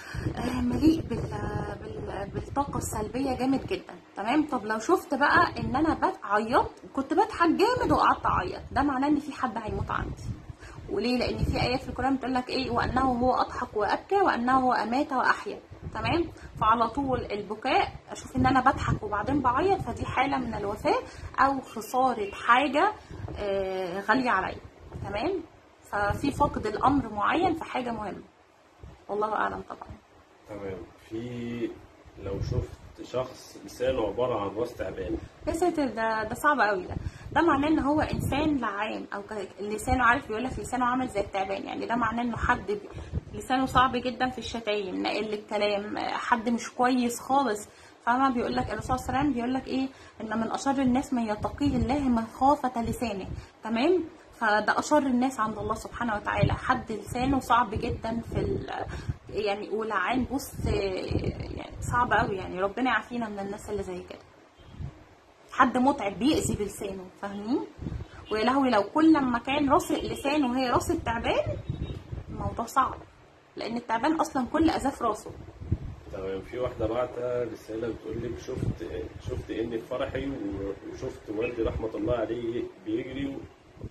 آه، مليء بال... بال... بالطاقه السلبيه جامد جدا تمام طب لو شفت بقى ان انا بتعيط كنت بضحك جامد وقعدت اعيط ده معناه ان في حد هيموت عندي وليه لان في ايات في القران بتقول لك ايه وانه هو اضحك وابكى وانه هو امات واحيا تمام فعلى طول البكاء اشوف ان انا بضحك وبعدين بعيط فدي حاله من الوفاه او خساره حاجه آه، غاليه عليا تمام ففي فقد الامر معين في حاجه مهمه والله اعلم طبعا تمام في لو شفت شخص لسانه عباره عن راس تعبان يا ساتر ده ده صعب قوي ده ده معناه ان هو انسان لعان او ك- لسانه عارف بيقول لك لسانه عامل زي التعبان يعني ده معناه انه حد ب- لسانه صعب جدا في الشتايم ناقل الكلام آه، حد مش كويس خالص فما بيقول لك الرسول صلى الله عليه وسلم بيقول لك ايه ان من اشر الناس من يتقيه الله مخافه لسانه تمام فده اشر الناس عند الله سبحانه وتعالى حد لسانه صعب جدا في ال... يعني ولعان بص آه، يعني صعب قوي يعني ربنا يعافينا من الناس اللي زي كده حد متعب بيأذي بلسانه فاهمين ويا لهوي لو كل ما كان راس لسانه هي راس التعبان الموضوع صعب لان التعبان اصلا كل اذاه في راسه تمام في واحده بعتها رساله بتقول لك شفت شفت اني في فرحي و- وشفت والدي رحمه الله عليه بيجري و...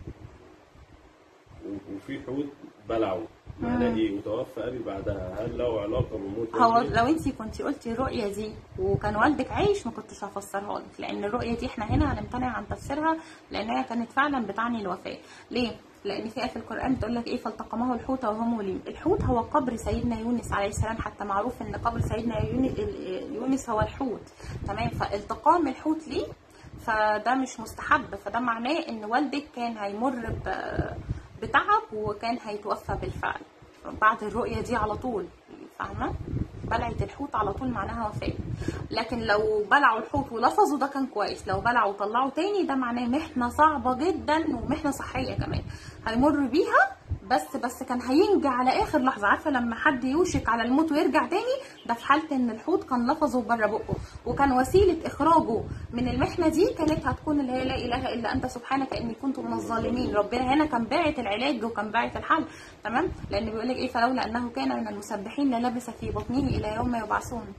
و- وفي حوت بلعه معناه ايه وتوفى ابي بعدها هل له علاقه بموت هو والدي؟ لو انت كنت قلتي الرؤيه دي وكان والدك عايش ما كنتش هفسرها لك لان الرؤيه دي احنا هنا هنمتنع عن تفسيرها لان هي كانت فعلا بتعني الوفاه ليه لان في ايه في القران بتقول لك ايه فالتقمه الحوت وهو مليم الحوت هو قبر سيدنا يونس عليه السلام حتى معروف ان قبر سيدنا يونس يونس هو الحوت تمام فالتقام الحوت ليه فده مش مستحب فده معناه ان والدك كان هيمر ب- بتعب وكان هيتوفى بالفعل بعد الرؤيه دي على طول فاهمه بلعة الحوت على طول معناها وفاة لكن لو بلعوا الحوت ولفظوا ده كان كويس لو بلعوا وطلعوا تاني ده معناه محنة صعبة جدا ومحنة صحية كمان هيمر بيها بس بس كان هينجى على اخر لحظه عارفه لما حد يوشك على الموت ويرجع تاني ده في حاله ان الحوت كان لفظه بره بقه وكان وسيله اخراجه من المحنه دي كانت هتكون اللي هي لا اله الا انت سبحانك اني كنت من الظالمين ربنا هنا كان باعت العلاج وكان باعت الحل تمام لان بيقول لك ايه فلولا انه كان من المسبحين للبس في بطنه الى يوم يبعثون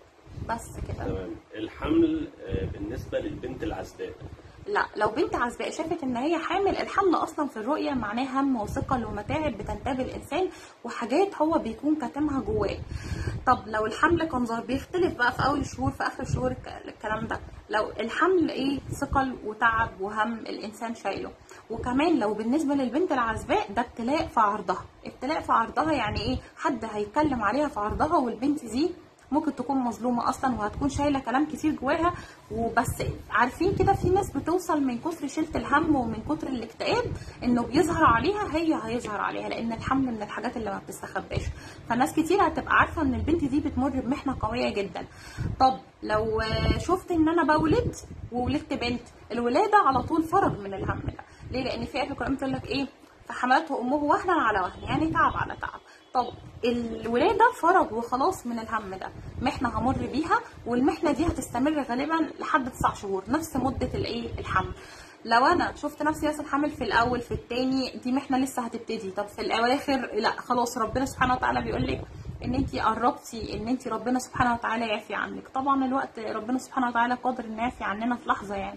بس كده تمام الحمل آه، بالنسبه للبنت العزباء لا لو بنت عزباء شافت ان هي حامل الحمل اصلا في الرؤيه معناه هم وثقل ومتاعب بتنتاب الانسان وحاجات هو بيكون كاتمها جواه طب لو الحمل كان ظاهر بيختلف بقى في اول الشهور في اخر الشهور الك- الكلام ده لو الحمل ايه ثقل وتعب وهم الانسان شايله وكمان لو بالنسبه للبنت العزباء ده ابتلاء في عرضها ابتلاء في عرضها يعني ايه حد هيتكلم عليها في عرضها والبنت دي ممكن تكون مظلومه اصلا وهتكون شايله كلام كتير جواها وبس عارفين كده في ناس بتوصل من كتر شيله الهم ومن كتر الاكتئاب انه بيظهر عليها هي هيظهر عليها لان الحمل من الحاجات اللي ما بتستخباش فناس كتير هتبقى عارفه ان البنت دي بتمر بمحنه قويه جدا طب لو آه، شفت ان انا بولد وولدت بنت الولاده على طول فرج من الهم ده ليه لان في آية في القران بتقول لك ايه فحملته امه وهنا على وهن يعني تعب على تعب طب الولاده فرج وخلاص من الهم ده محنه همر بيها والمحنه دي هتستمر غالبا لحد تسع شهور نفس مده الايه الحمل لو انا شفت نفسي مثلا حامل في الاول في التاني دي محنه لسه هتبتدي طب في الاواخر لا خلاص ربنا سبحانه وتعالى بيقول لك ان انت قربتي ان انت ربنا سبحانه وتعالى يعفي عنك طبعا الوقت ربنا سبحانه وتعالى قادر انه يعفي عننا في لحظه يعني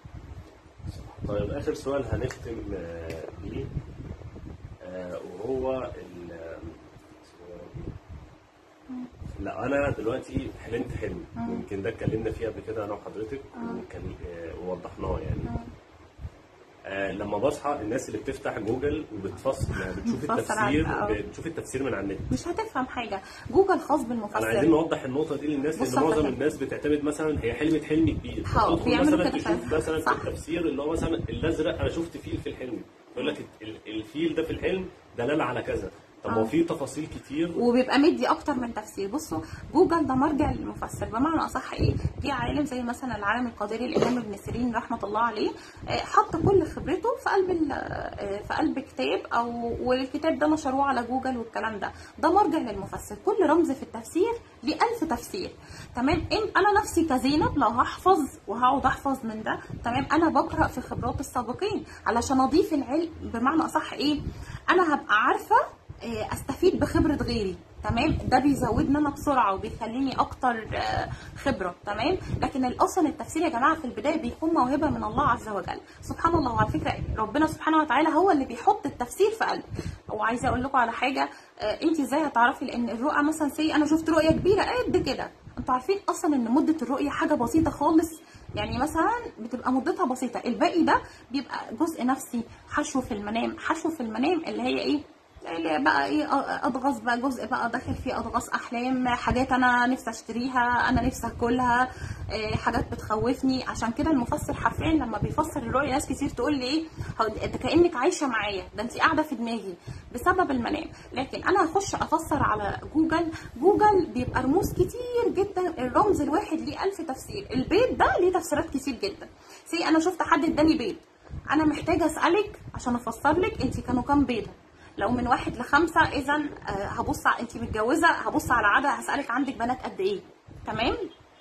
طيب اخر سؤال هنختم آه، بيه آه، وهو ال لا انا دلوقتي حلمت حلم يمكن ده اتكلمنا فيه قبل كده انا وحضرتك وكان آه، ووضحناه يعني آه لما بصحى الناس اللي بتفتح جوجل وبتفسر يعني بتشوف بتفسر التفسير عنها، آه. بتشوف التفسير من على النت مش هتفهم حاجه جوجل خاص انا بالمفسر عايزين نوضح النقطه دي للناس بص لان معظم هفهمك. الناس بتعتمد مثلا هي حلمت حلم كبير اه، تدخل بيعملوا مثلا كده تشوف فعلا. مثلا في صح. التفسير اللي هو مثلا الازرق انا شفت فيل في الحلم يقول لك ال- الفيل ده في الحلم دلاله على كذا طب هو اه. في تفاصيل كتير وبيبقى مدي اكتر من تفسير بصوا جوجل ده مرجع للمفسر بمعنى اصح ايه في عالم زي مثلا العالم القادري الامام ابن سيرين رحمه الله عليه آه، حط كل خبرته في قلب ال- آه، في قلب كتاب او والكتاب ده نشروه على جوجل والكلام ده ده مرجع للمفسر كل رمز في التفسير ليه ألف تفسير تمام إن انا نفسي كزينب لو هحفظ وهقعد احفظ من ده تمام انا بقرا في خبرات السابقين علشان اضيف العلم بمعنى اصح ايه انا هبقى عارفه آه، استفيد بخبره غيري تمام ده بيزودني انا بسرعه وبيخليني اكتر آه، خبره تمام لكن الاصل التفسير يا جماعه في البدايه بيكون موهبه من الله عز وجل سبحان الله وعلى فكره ربنا سبحانه وتعالى هو اللي بيحط التفسير في قلبك وعايزه اقول لكم على حاجه آه، انت ازاي هتعرفي لان الرؤى مثلا سي انا شفت رؤيه كبيره قد كده انتوا عارفين اصلا ان مده الرؤيه حاجه بسيطه خالص يعني مثلا بتبقى مدتها بسيطه الباقي ده بيبقى جزء نفسي حشو في المنام حشو في المنام اللي هي ايه اللي بقى ايه اضغاث بقى جزء بقى داخل فيه اضغاث احلام حاجات انا نفسي اشتريها انا نفسي اكلها إيه، حاجات بتخوفني عشان كده المفسر حرفيا لما بيفسر الرؤيا ناس كتير تقول لي ايه هو ده كانك عايشه معايا ده انت قاعده في دماغي بسبب المنام لكن انا هخش افسر على جوجل جوجل بيبقى رموز كتير جدا الرمز الواحد ليه ألف تفسير البيت ده ليه تفسيرات كتير جدا سي انا شفت حد اداني بيت انا محتاجه اسالك عشان افسر لك انت كانوا كام بيضه لو من واحد لخمسة إذا آه، هبص ع- أنت متجوزة هبص على عدد هسألك عندك بنات قد إيه تمام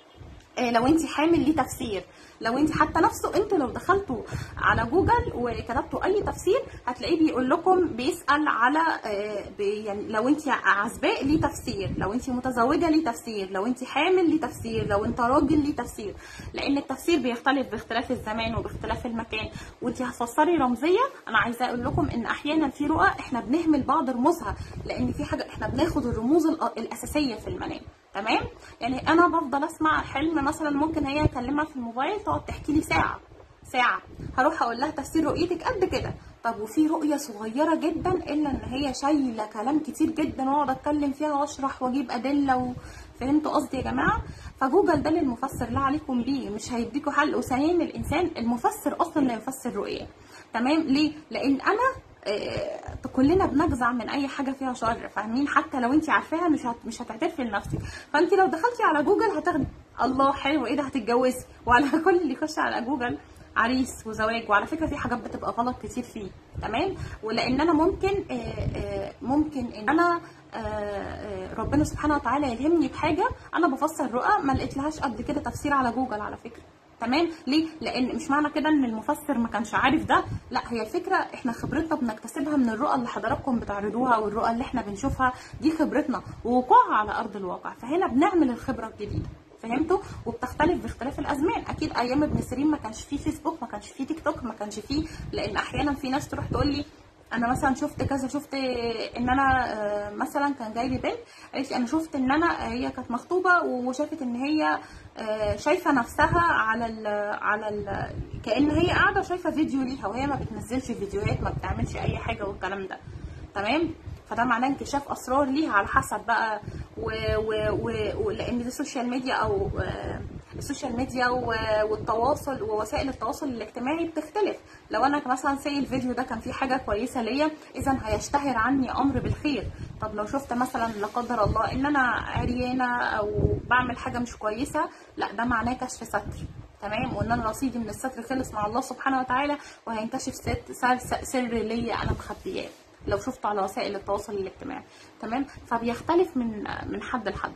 آه، لو انت حامل ليه تفسير لو انت حتى نفسه انتوا لو دخلتوا على جوجل وكتبتوا اي تفسير هتلاقيه بيقول لكم بيسال على آه، بي- يعني لو انت عزباء ليه تفسير لو انت متزوجه ليه تفسير لو انت حامل ليه تفسير لو انت راجل ليه تفسير لان التفسير بيختلف باختلاف الزمان وباختلاف المكان وانت هتفسري رمزيه انا عايزه اقول لكم ان احيانا في رؤى احنا بنهمل بعض رموزها لان في حاجه احنا بناخد الرموز الأ- الاساسيه في المنام تمام يعني انا بفضل اسمع حلم مثلا ممكن هي اكلمها في الموبايل تقعد تحكي لي ساعه ساعه هروح اقول لها تفسير رؤيتك قد كده طب وفي رؤيه صغيره جدا الا ان هي شايله كلام كتير جدا واقعد اتكلم فيها واشرح واجيب ادله و... فهمتوا قصدي يا جماعه فجوجل ده للمفسر لا عليكم بيه مش هيديكوا حل وثانيا الانسان المفسر اصلا لا يفسر رؤيه تمام ليه لان انا آه، كلنا بنجزع من اي حاجه فيها شر فاهمين حتى لو انت عارفاها مش هت... مش هتعترفي لنفسك فانت لو دخلتي على جوجل هتاخدي الله حلو ايه ده هتتجوزي وعلى كل اللي يخش على جوجل عريس وزواج وعلى فكره في حاجات بتبقى غلط كتير فيه تمام ولان انا ممكن آه، آه، ممكن ان انا آه، آه، ربنا سبحانه وتعالى يلهمني بحاجه انا بفسر رؤى ما لقيتلهاش قبل كده تفسير على جوجل على فكره تمام ليه لان مش معنى كده ان المفسر ما كانش عارف ده لا هي الفكره احنا خبرتنا بنكتسبها من الرؤى اللي حضراتكم بتعرضوها والرؤى اللي احنا بنشوفها دي خبرتنا ووقوعها على ارض الواقع فهنا بنعمل الخبره الجديده فهمتوا وبتختلف باختلاف الازمان اكيد ايام ابن سيرين ما كانش فيه فيسبوك ما كانش فيه تيك توك ما كانش فيه لان احيانا في ناس تروح تقول لي انا مثلا شفت كذا شفت ان انا آه، مثلا كان جاي لي بنت قالت لي انا شفت ان انا هي كانت مخطوبه وشافت ان هي آه، شايفه نفسها على ال على ال كان هي قاعده شايفه فيديو ليها وهي ما بتنزلش فيديوهات ما بتعملش اي حاجه والكلام ده تمام فده معناه انكشاف اسرار ليها على حسب بقى و و و ولان دي السوشيال ميديا او آه، السوشيال ميديا و- والتواصل ووسائل التواصل الاجتماعي بتختلف لو انا مثلا سي الفيديو ده كان فيه حاجه كويسه ليا اذا هيشتهر عني امر بالخير طب لو شفت مثلا لا قدر الله ان انا عريانه او بعمل حاجه مش كويسه لا ده معناه كشف ستر تمام وان انا رصيدي من الستر خلص مع الله سبحانه وتعالى وهينكشف ست- سر, سر ليا انا مخبياه لو شفته على وسائل التواصل الاجتماعي تمام فبيختلف من من حد لحد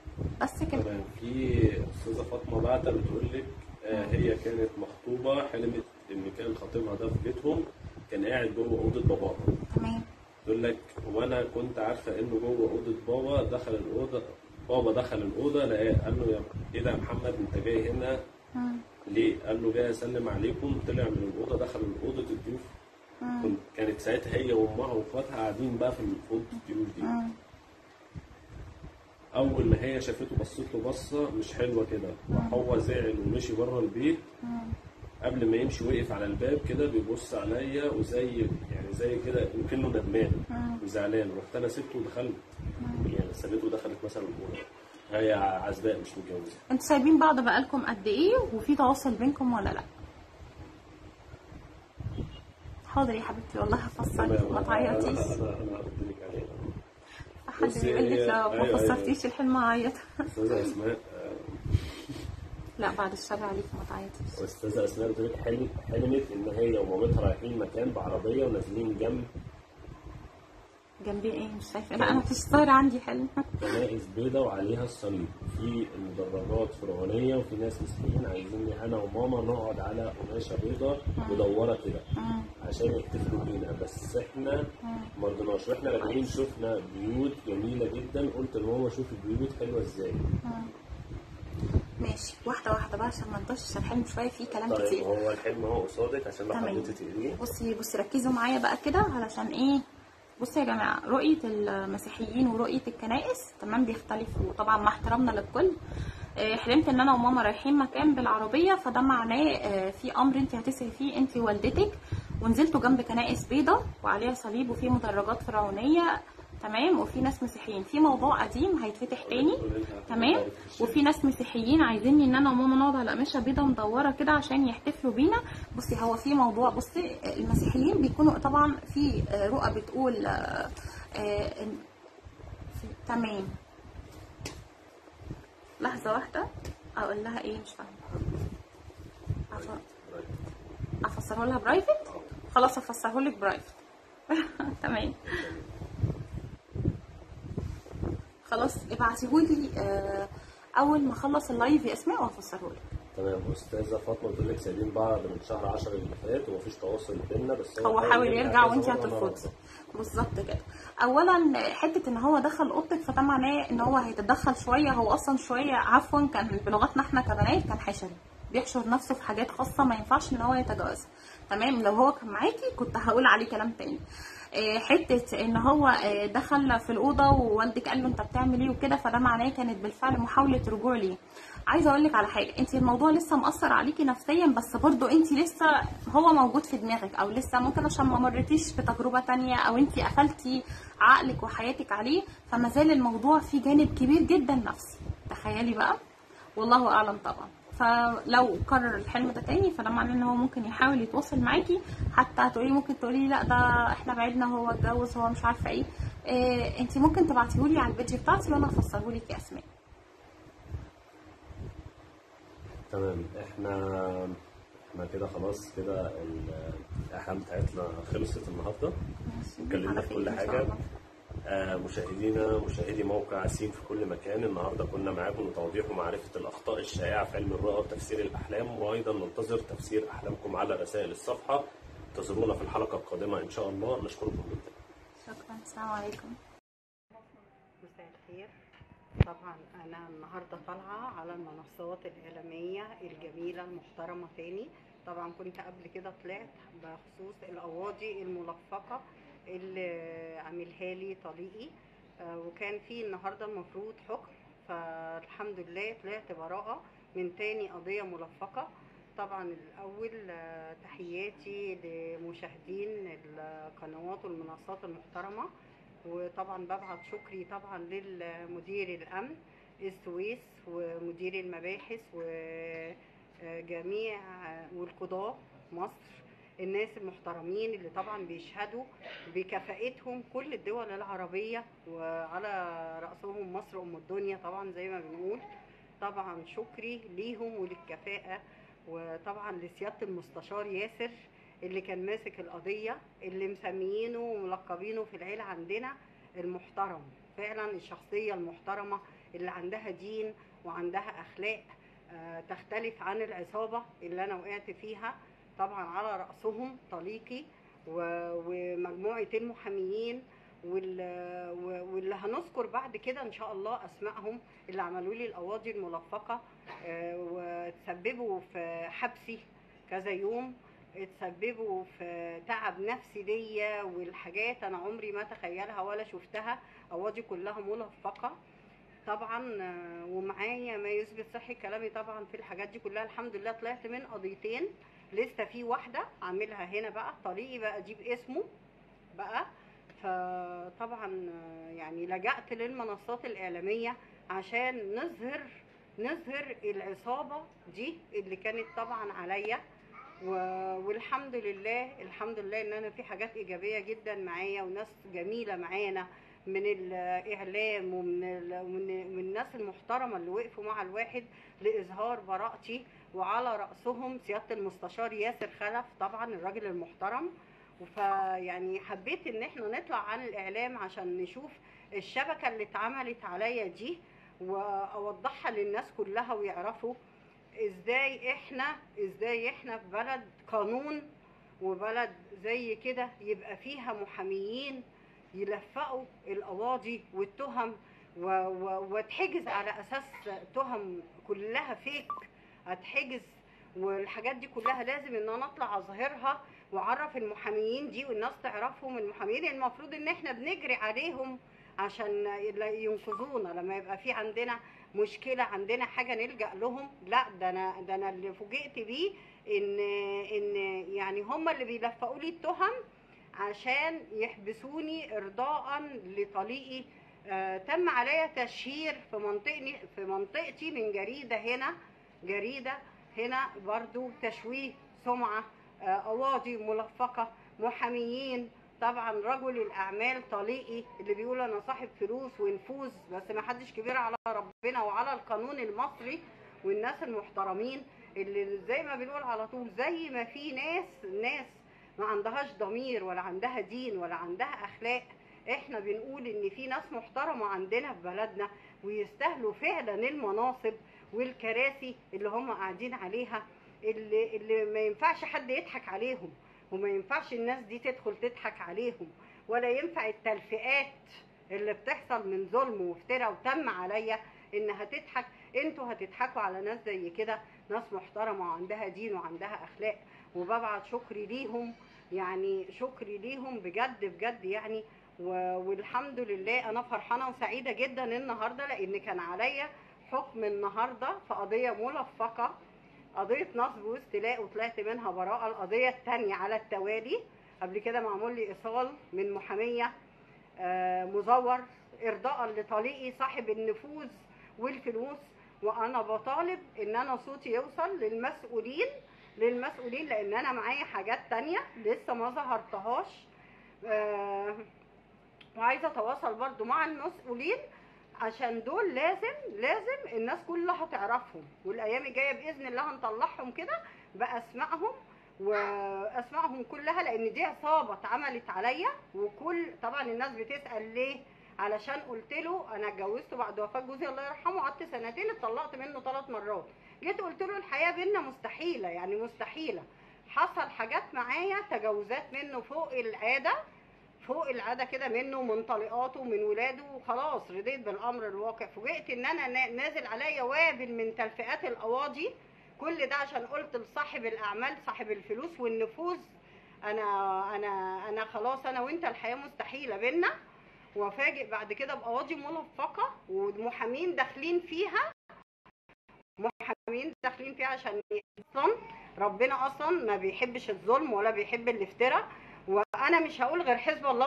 بس كده تمام في استاذه فاطمه بعتة بتقول لك آه، هي كانت مخطوبه حلمت ان كان خطيبها ده في بيتهم كان قاعد جوه اوضه باباها تمام تقول لك وانا كنت عارفه انه جوه اوضه بابا دخل الاوضه بابا دخل الاوضه لقاه قال له يا ايه ده يا محمد انت جاي هنا مم. ليه؟ قال له جاي اسلم عليكم طلع من الاوضه دخل اوضه الضيوف مم. كنت- كانت ساعتها هي وامها واخواتها قاعدين بقى في اوضه الضيوف دي مم. اول ما هي شافته بصت له بصه مش حلوه كده راح هو زعل ومشي بره البيت مم. قبل ما يمشي وقف على الباب كده بيبص عليا وزي يعني زي كده كأنه ندمان مم. وزعلان رحت انا سبته ودخلت يعني سابته ودخلت مثلا الاوضه هي عزباء مش متجوزه انتوا سايبين بعض بقالكم قد ايه وفي تواصل بينكم ولا لا حاضر يا حبيبتي والله هفسرك ما تعيطيش انا انا قلت لك عليها حد بصي، بيقول لك هي- لو ما أيوة، أيوة. فسرتيش الحلم هعيط استاذه اسماء آه، لا بعد الشر عليك ما تعيطيش استاذه اسماء بتقول لك حلم حلمت ان هي ومامتها رايحين مكان بعربيه ونازلين جنب جنبي ايه مش شايفه لا انا مفيش صورة عندي حلو كنائس بيضة وعليها الصليب في المدرجات فرعونية وفي ناس مسيحيين عايزيني أنا وماما نقعد على قماشة بيضة مدورة كده مم. عشان يحتفلوا بينا بس احنا ما رضيناش واحنا راجعين شفنا بيوت جميلة جدا قلت لماما شوف البيوت حلوة ازاي ماشي واحده واحده بقى عشان ما نطش الحلم شويه فيه كلام طيب كتير هو الحلم اهو قصادك عشان لو تمام. حبيتي تقريه بصي بصي ركزوا معايا بقى كده علشان ايه بصوا يا جماعه رؤيه المسيحيين ورؤيه الكنائس تمام بيختلفوا طبعا مع احترامنا للكل آه، حلمت ان انا وماما رايحين مكان بالعربيه فده معناه آه، في امر انت هتسعي فيه انت ووالدتك ونزلتوا جنب كنائس بيضة وعليها صليب وفي مدرجات فرعونيه تمام وفي ناس مسيحيين في موضوع قديم هيتفتح تاني تمام وفي ناس مسيحيين عايزيني ان انا وماما نقعد على قماشه بيضه مدوره كده عشان يحتفلوا بينا بصي هو في موضوع بصي المسيحيين بيكونوا طبعا في آه، رؤى بتقول آه، آه، إن- في- تمام لحظه واحده اقول لها ايه مش فاهمه أف- افسره لها برايفت خلاص افسره لك برايفت تمام خلاص ابعتيهولي آه، اول ما اخلص اللايف يا اسماء وهفسره لك تمام استاذه فاطمه بتقول لك سايبين بعض من شهر 10 اللي فات ومفيش تواصل بينا بس هو حاول يرجع وانت كذا مرة هترفضي رافضة. بالظبط كده اولا حته ان هو دخل اوضتك فده معناه ان هو هيتدخل شويه هو اصلا شويه عفوا كان بلغتنا احنا كبنات كان حشري بيحشر نفسه في حاجات خاصه ما ينفعش ان هو يتجاوزها تمام لو هو كان معاكي كنت هقول عليه كلام تاني آه، حته ان هو آه، دخل في الاوضه ووالدك قال له انت بتعمل ايه وكده فده معناه كانت بالفعل محاوله رجوع ليه عايزه اقول لك على حاجه انت الموضوع لسه مأثر عليكي نفسيا بس برضو انت لسه هو موجود في دماغك او لسه ممكن عشان ما مرتيش بتجربه تانية او انت قفلتي عقلك وحياتك عليه فما زال الموضوع فيه جانب كبير جدا نفسي تخيلي بقى والله اعلم طبعا فلو كرر الحلم ده تاني فده معناه ان هو ممكن يحاول يتواصل معاكي حتى هتقولي ممكن تقولي لا ده احنا بعدنا هو اتجوز هو مش عارفه ايه, إيه انت ممكن تبعتيهولي على البيج بتاعتي وانا افسرهولك يا اسماء تمام احنا احنا كده خلاص كده ال- الاحلام بتاعتنا خلصت النهارده ماشي. اتكلمنا على في خير كل إن شاء حاجة. الله. آه، مشاهدينا مشاهدي موقع سين في كل مكان النهارده كنا معاكم لتوضيح ومعرفه الاخطاء الشائعه في علم الرؤى وتفسير الاحلام وايضا ننتظر تفسير احلامكم على رسائل الصفحه انتظرونا في الحلقه القادمه ان شاء الله نشكركم جدا شكرا السلام عليكم مساء الخير طبعا انا النهارده طالعه على المنصات الاعلاميه الجميله المحترمه تاني طبعا كنت قبل كده طلعت بخصوص القواضي الملفقه اللي عاملها لي طليقي آه، وكان في النهارده المفروض حكم فالحمد لله طلعت براءه من تاني قضيه ملفقه طبعا الاول آه، تحياتي لمشاهدين القنوات والمنصات المحترمه وطبعا ببعت شكري طبعا للمدير الامن السويس ومدير المباحث وجميع والقضاة مصر الناس المحترمين اللي طبعا بيشهدوا بكفاءتهم كل الدول العربية وعلى رأسهم مصر أم الدنيا طبعا زي ما بنقول طبعا شكري ليهم وللكفاءة وطبعا لسيادة المستشار ياسر اللي كان ماسك القضية اللي مسميينه وملقبينه في العيلة عندنا المحترم فعلا الشخصية المحترمة اللي عندها دين وعندها أخلاق آه، تختلف عن العصابة اللي أنا وقعت فيها طبعا على رأسهم طليقي و- ومجموعة المحاميين وال- و- واللي هنذكر بعد كده ان شاء الله اسمائهم اللي عملوا لي القواضي الملفقه آه، وتسببوا في حبسي كذا يوم اتسببوا في تعب نفسي ليا والحاجات انا عمري ما تخيلها ولا شفتها قواضي كلها ملفقه طبعا آه، ومعايا ما يثبت صحي كلامي طبعا في الحاجات دي كلها الحمد لله طلعت من قضيتين لسه في واحده عاملها هنا بقى طريقي بقى اجيب اسمه بقى فطبعا آه، يعني لجأت للمنصات الإعلامية عشان نظهر نظهر العصابة دي اللي كانت طبعا عليا و- والحمد لله الحمد لله ان انا في حاجات ايجابيه جدا معايا وناس جميله معانا من الاعلام ومن ال- ومن من الناس المحترمه اللي وقفوا مع الواحد لاظهار براءتي وعلى راسهم سياده المستشار ياسر خلف طبعا الراجل المحترم فيعني حبيت ان احنا نطلع عن الاعلام عشان نشوف الشبكه اللي اتعملت عليا دي واوضحها للناس كلها ويعرفوا ازاي احنا ازاي احنا في بلد قانون وبلد زي كده يبقى فيها محاميين يلفقوا القواضي والتهم و- و- واتحجز على اساس تهم كلها فيك اتحجز والحاجات دي كلها لازم ان انا اطلع اظهرها واعرف المحاميين دي والناس تعرفهم المحاميين المفروض ان احنا بنجري عليهم عشان ينقذونا لما يبقى في عندنا مشكله عندنا حاجه نلجا لهم لا ده انا ده انا اللي فوجئت بيه ان ان يعني هم اللي بيلفقوا لي التهم عشان يحبسوني ارضاء لطليقي آه تم عليا تشهير في منطقتي في منطقتي من جريده هنا جريده هنا برضو تشويه سمعه آه قواضي ملفقه محاميين طبعا رجل الاعمال طليقي اللي بيقول انا صاحب فلوس ونفوذ بس ما حدش كبير على ربنا وعلى القانون المصري والناس المحترمين اللي زي ما بنقول على طول زي ما في ناس ناس ما عندهاش ضمير ولا عندها دين ولا عندها اخلاق احنا بنقول ان في ناس محترمه عندنا في بلدنا ويستاهلوا فعلا المناصب والكراسي اللي هم قاعدين عليها اللي اللي ما ينفعش حد يضحك عليهم وما ينفعش الناس دي تدخل تضحك عليهم ولا ينفع التلفئات اللي بتحصل من ظلم وافتراء وتم عليا انها تضحك انتوا هتضحكوا على ناس زي كده ناس محترمه وعندها دين وعندها اخلاق وببعت شكري ليهم يعني شكري ليهم بجد بجد يعني و- والحمد لله انا فرحانه وسعيده جدا النهارده لان كان عليا حكم النهارده في قضيه ملفقه قضيه نصب واستيلاء وطلعت منها براءه القضيه الثانيه على التوالي قبل كده معمول لي ايصال من محاميه آه، مزور ارضاء لطليقي صاحب النفوذ والفلوس وانا بطالب ان انا صوتي يوصل للمسؤولين للمسؤولين لان انا معايا حاجات تانية لسه ما ظهرتهاش آه، وعايزه اتواصل برضو مع المسؤولين عشان دول لازم لازم الناس كلها تعرفهم والايام الجايه باذن الله هنطلعهم كده باسمائهم واسمائهم كلها لان دي عصابه اتعملت عليا وكل طبعا الناس بتسال ليه علشان قلت له انا اتجوزته بعد وفاه جوزي الله يرحمه قعدت سنتين اتطلقت منه ثلاث مرات جيت قلت له الحياه بينا مستحيله يعني مستحيله حصل حاجات معايا تجاوزات منه فوق العاده فوق العاده كده منه ومن طليقاته ومن ولاده وخلاص رضيت بالامر الواقع فوجئت ان انا نا- نازل عليا وابل من تلفئات القواضي كل ده عشان قلت لصاحب الاعمال صاحب الفلوس والنفوذ انا انا انا خلاص انا وانت الحياه مستحيله بينا وافاجئ بعد كده بقواضي ملفقه والمحامين داخلين فيها محامين داخلين فيها عشان اصلا ربنا اصلا ما بيحبش الظلم ولا بيحب الافتراء وانا مش هقول غير حزب الله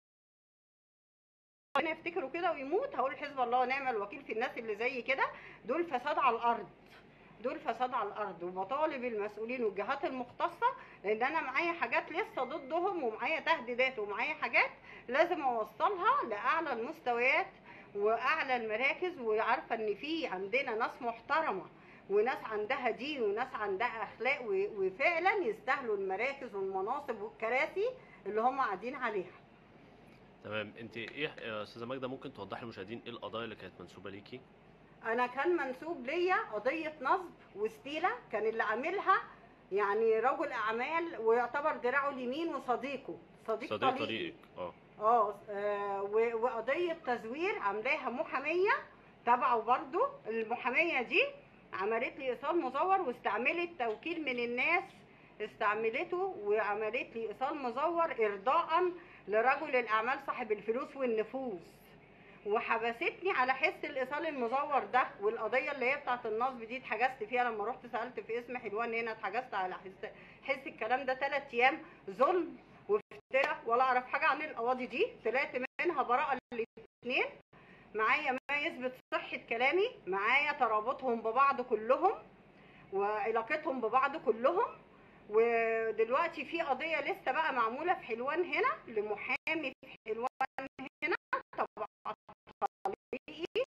ربنا يفتكروا كده ويموت هقول حزب الله ونعم الوكيل في الناس اللي زي كده دول فساد على الارض دول فساد على الارض وبطالب المسؤولين والجهات المختصه لان انا معايا حاجات لسه ضدهم ومعايا تهديدات ومعايا حاجات لازم اوصلها لاعلى المستويات واعلى المراكز وعارفه ان في عندنا ناس محترمه وناس عندها دين وناس عندها اخلاق و- وفعلا يستاهلوا المراكز والمناصب والكراسي اللي هم قاعدين عليها تمام انت ايه يا استاذه ماجده ممكن توضحي للمشاهدين ايه القضايا اللي كانت منسوبه ليكي انا كان منسوب ليا قضيه نصب واستيله كان اللي عاملها يعني رجل اعمال ويعتبر دراعه اليمين وصديقه صديق, صديق طليقي. طريقك اه اه آه، و- وقضيه تزوير عاملاها محاميه تبعه برضو المحاميه دي عملت لي ايصال مزور واستعملت توكيل من الناس استعملته وعملت لي ايصال مزور ارضاء لرجل الاعمال صاحب الفلوس والنفوذ وحبستني على حس الايصال المزور ده والقضيه اللي هي بتاعت النصب دي اتحجزت فيها لما رحت سالت في اسم حلوان هنا اتحجزت على حس حس الكلام ده ثلاث ايام ظلم وافتراء ولا اعرف حاجه عن القواضي دي طلعت منها براءه الاثنين معايا ما يثبت صحه كلامي معايا ترابطهم ببعض كلهم وعلاقتهم ببعض كلهم ودلوقتي في قضيه لسه بقى معموله في حلوان هنا لمحامي في حلوان هنا تبع طليقي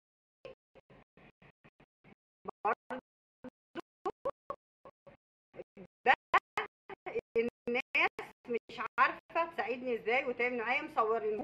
برضه ده الناس مش عارفه تساعدني ازاي وتعمل معايا مصورين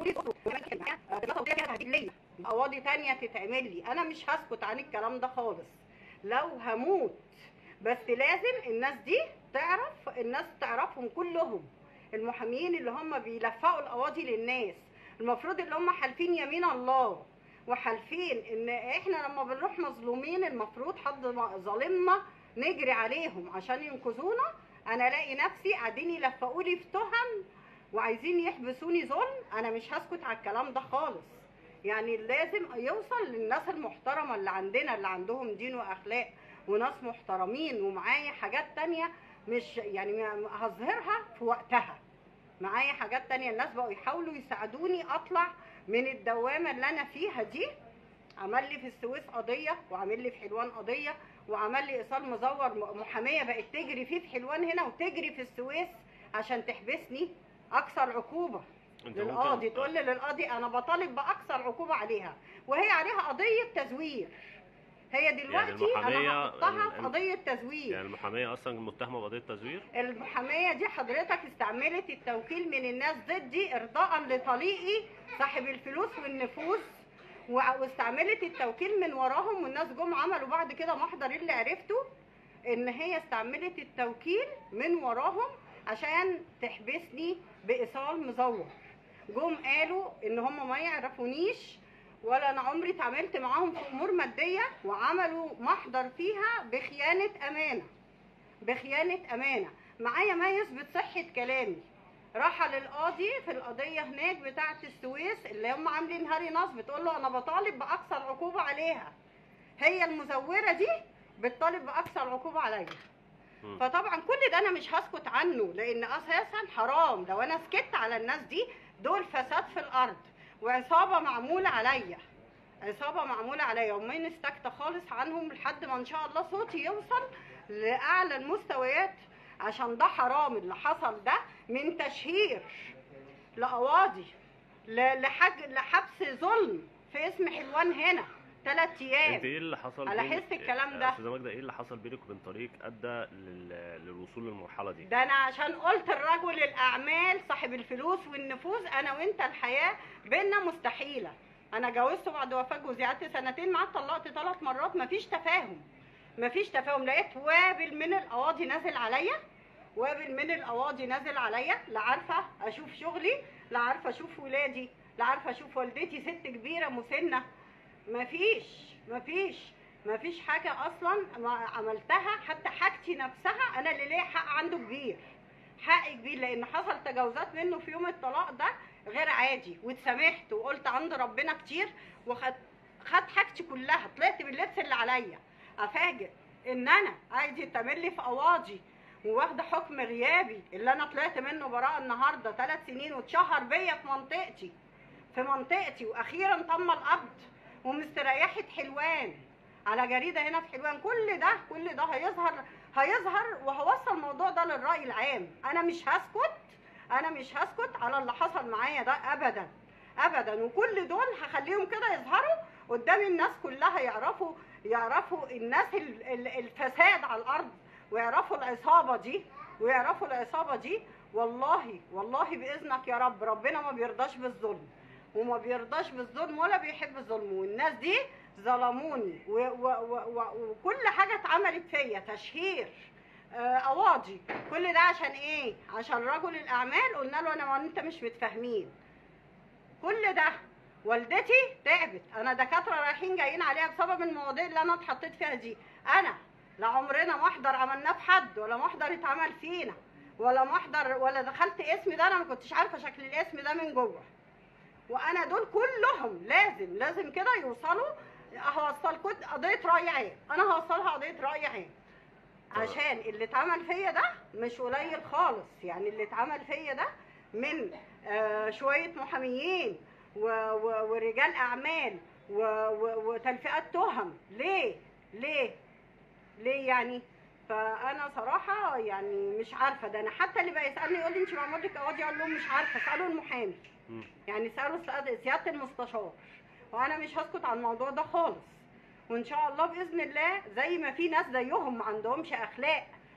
لي قواضي تانية تتعمل لي انا مش هسكت عن الكلام ده خالص لو هموت بس لازم الناس دي تعرف الناس تعرفهم كلهم المحامين اللي هم بيلفقوا القواضي للناس المفروض اللي هم حالفين يمين الله وحالفين ان احنا لما بنروح مظلومين المفروض حد ظالمنا نجري عليهم عشان ينقذونا انا الاقي نفسي قاعدين يلفقوا لي في تهم وعايزين يحبسوني ظلم انا مش هسكت على الكلام ده خالص يعني لازم يوصل للناس المحترمه اللي عندنا اللي عندهم دين واخلاق وناس محترمين ومعايا حاجات تانية مش يعني هظهرها في وقتها معايا حاجات تانية الناس بقوا يحاولوا يساعدوني اطلع من الدوامه اللي انا فيها دي عمل لي في السويس قضيه وعمل لي في حلوان قضيه وعمل لي ايصال مزور محاميه بقت تجري فيه في حلوان هنا وتجري في السويس عشان تحبسني اكثر عقوبه انت للقاضي ممكن تقول لي للقاضي انا بطالب باكثر عقوبه عليها وهي عليها قضيه تزوير هي دلوقتي المحامية انا هحطها ال- في ال- قضيه تزوير يعني المحاميه اصلا متهمه بقضيه تزوير المحامية دي حضرتك استعملت التوكيل من الناس ضدي ارضاء لطليقي صاحب الفلوس والنفوذ وع- واستعملت التوكيل من وراهم والناس جم عملوا بعد كده محضر اللي عرفته ان هي استعملت التوكيل من وراهم عشان تحبسني بايصال مزور جم قالوا ان هم ما يعرفونيش ولا انا عمري اتعاملت معاهم في امور ماديه وعملوا محضر فيها بخيانه امانه بخيانة أمانة معايا ما يثبت صحة كلامي راح للقاضي في القضية هناك بتاعة السويس اللي هم عاملين هاري نصب بتقول له أنا بطالب بأكثر عقوبة عليها هي المزورة دي بتطالب بأكثر عقوبة عليا مم. فطبعا كل ده أنا مش هسكت عنه لأن أساسا حرام لو أنا سكت على الناس دي دول فساد في الأرض وعصابة معمولة عليا عصابة معمولة عليا ومين استكت خالص عنهم لحد ما إن شاء الله صوتي يوصل لأعلى المستويات عشان ده حرام اللي حصل ده من تشهير لقواضي ل- لحج لحبس ظلم في اسم حلوان هنا ثلاث انت ايام ايه اللي حصل على بين- حس الكلام يا ده. استاذه ماجده ايه اللي حصل بينك وبين طريق ادى لل- للوصول للمرحله دي ده انا عشان قلت الرجل الاعمال صاحب الفلوس والنفوذ انا وانت الحياه بينا مستحيله انا جوزته بعد وفاه جوزي قعدت سنتين معاه اتطلقت ثلاث مرات مفيش تفاهم مفيش تفاهم لقيت وابل من القواضي نازل عليا وابل من القواضي نازل عليا لا عارفه اشوف شغلي لا عارفه اشوف ولادي لا عارفه اشوف والدتي ست كبيره مسنه مفيش مفيش مفيش حاجه اصلا ما عملتها حتى حاجتي نفسها انا اللي ليا حق عنده كبير حق كبير لان حصل تجاوزات منه في يوم الطلاق ده غير عادي واتسامحت وقلت عند ربنا كتير وخد خد حاجتي كلها طلعت باللبس اللي عليا افاجئ ان انا عايز يتعمل لي في قواضي وواخده حكم غيابي اللي انا طلعت منه براءه النهارده ثلاث سنين واتشهر بيا في منطقتي في منطقتي واخيرا تم القبض ومستريحه حلوان على جريده هنا في حلوان كل ده كل ده هيظهر هيظهر وهوصل الموضوع ده للراي العام انا مش هسكت انا مش هسكت على اللي حصل معايا ده ابدا ابدا وكل دول هخليهم كده يظهروا قدام الناس كلها يعرفوا يعرفوا الناس ال- ال- الفساد على الارض ويعرفوا العصابه دي ويعرفوا العصابه دي والله والله باذنك يا رب ربنا ما بيرضاش بالظلم وما بيرضاش بالظلم ولا بيحب الظلم والناس دي ظلموني و- و- و- و- وكل حاجه اتعملت فيا تشهير آه، قواضي كل ده عشان ايه عشان رجل الاعمال قلنا له انا وانت مش متفاهمين كل ده والدتي تعبت انا دكاتره رايحين جايين عليها بسبب المواضيع اللي انا اتحطيت فيها دي انا لا عمرنا محضر عملناه في حد ولا محضر اتعمل فينا ولا محضر ولا دخلت اسم ده انا ما كنتش عارفه شكل الاسم ده من جوه وانا دول كلهم لازم لازم كده يوصلوا هوصلكم قضيه راي عام انا هوصلها قضيه راي عام عشان اللي اتعمل فيا ده مش قليل خالص يعني اللي اتعمل فيا ده من آه، شويه محاميين و- و- ورجال اعمال و- و- وتلفئات تهم ليه ليه ليه يعني فانا صراحه يعني مش عارفه ده انا حتى اللي بقى يسالني يقول لي انت معمول لك قواضي اقول لهم مش عارفه اسالوا المحامي مم. يعني سالوا سيادة- سياده المستشار وانا مش هسكت عن الموضوع ده خالص وان شاء الله باذن الله زي ما في ناس زيهم ما عندهمش اخلاق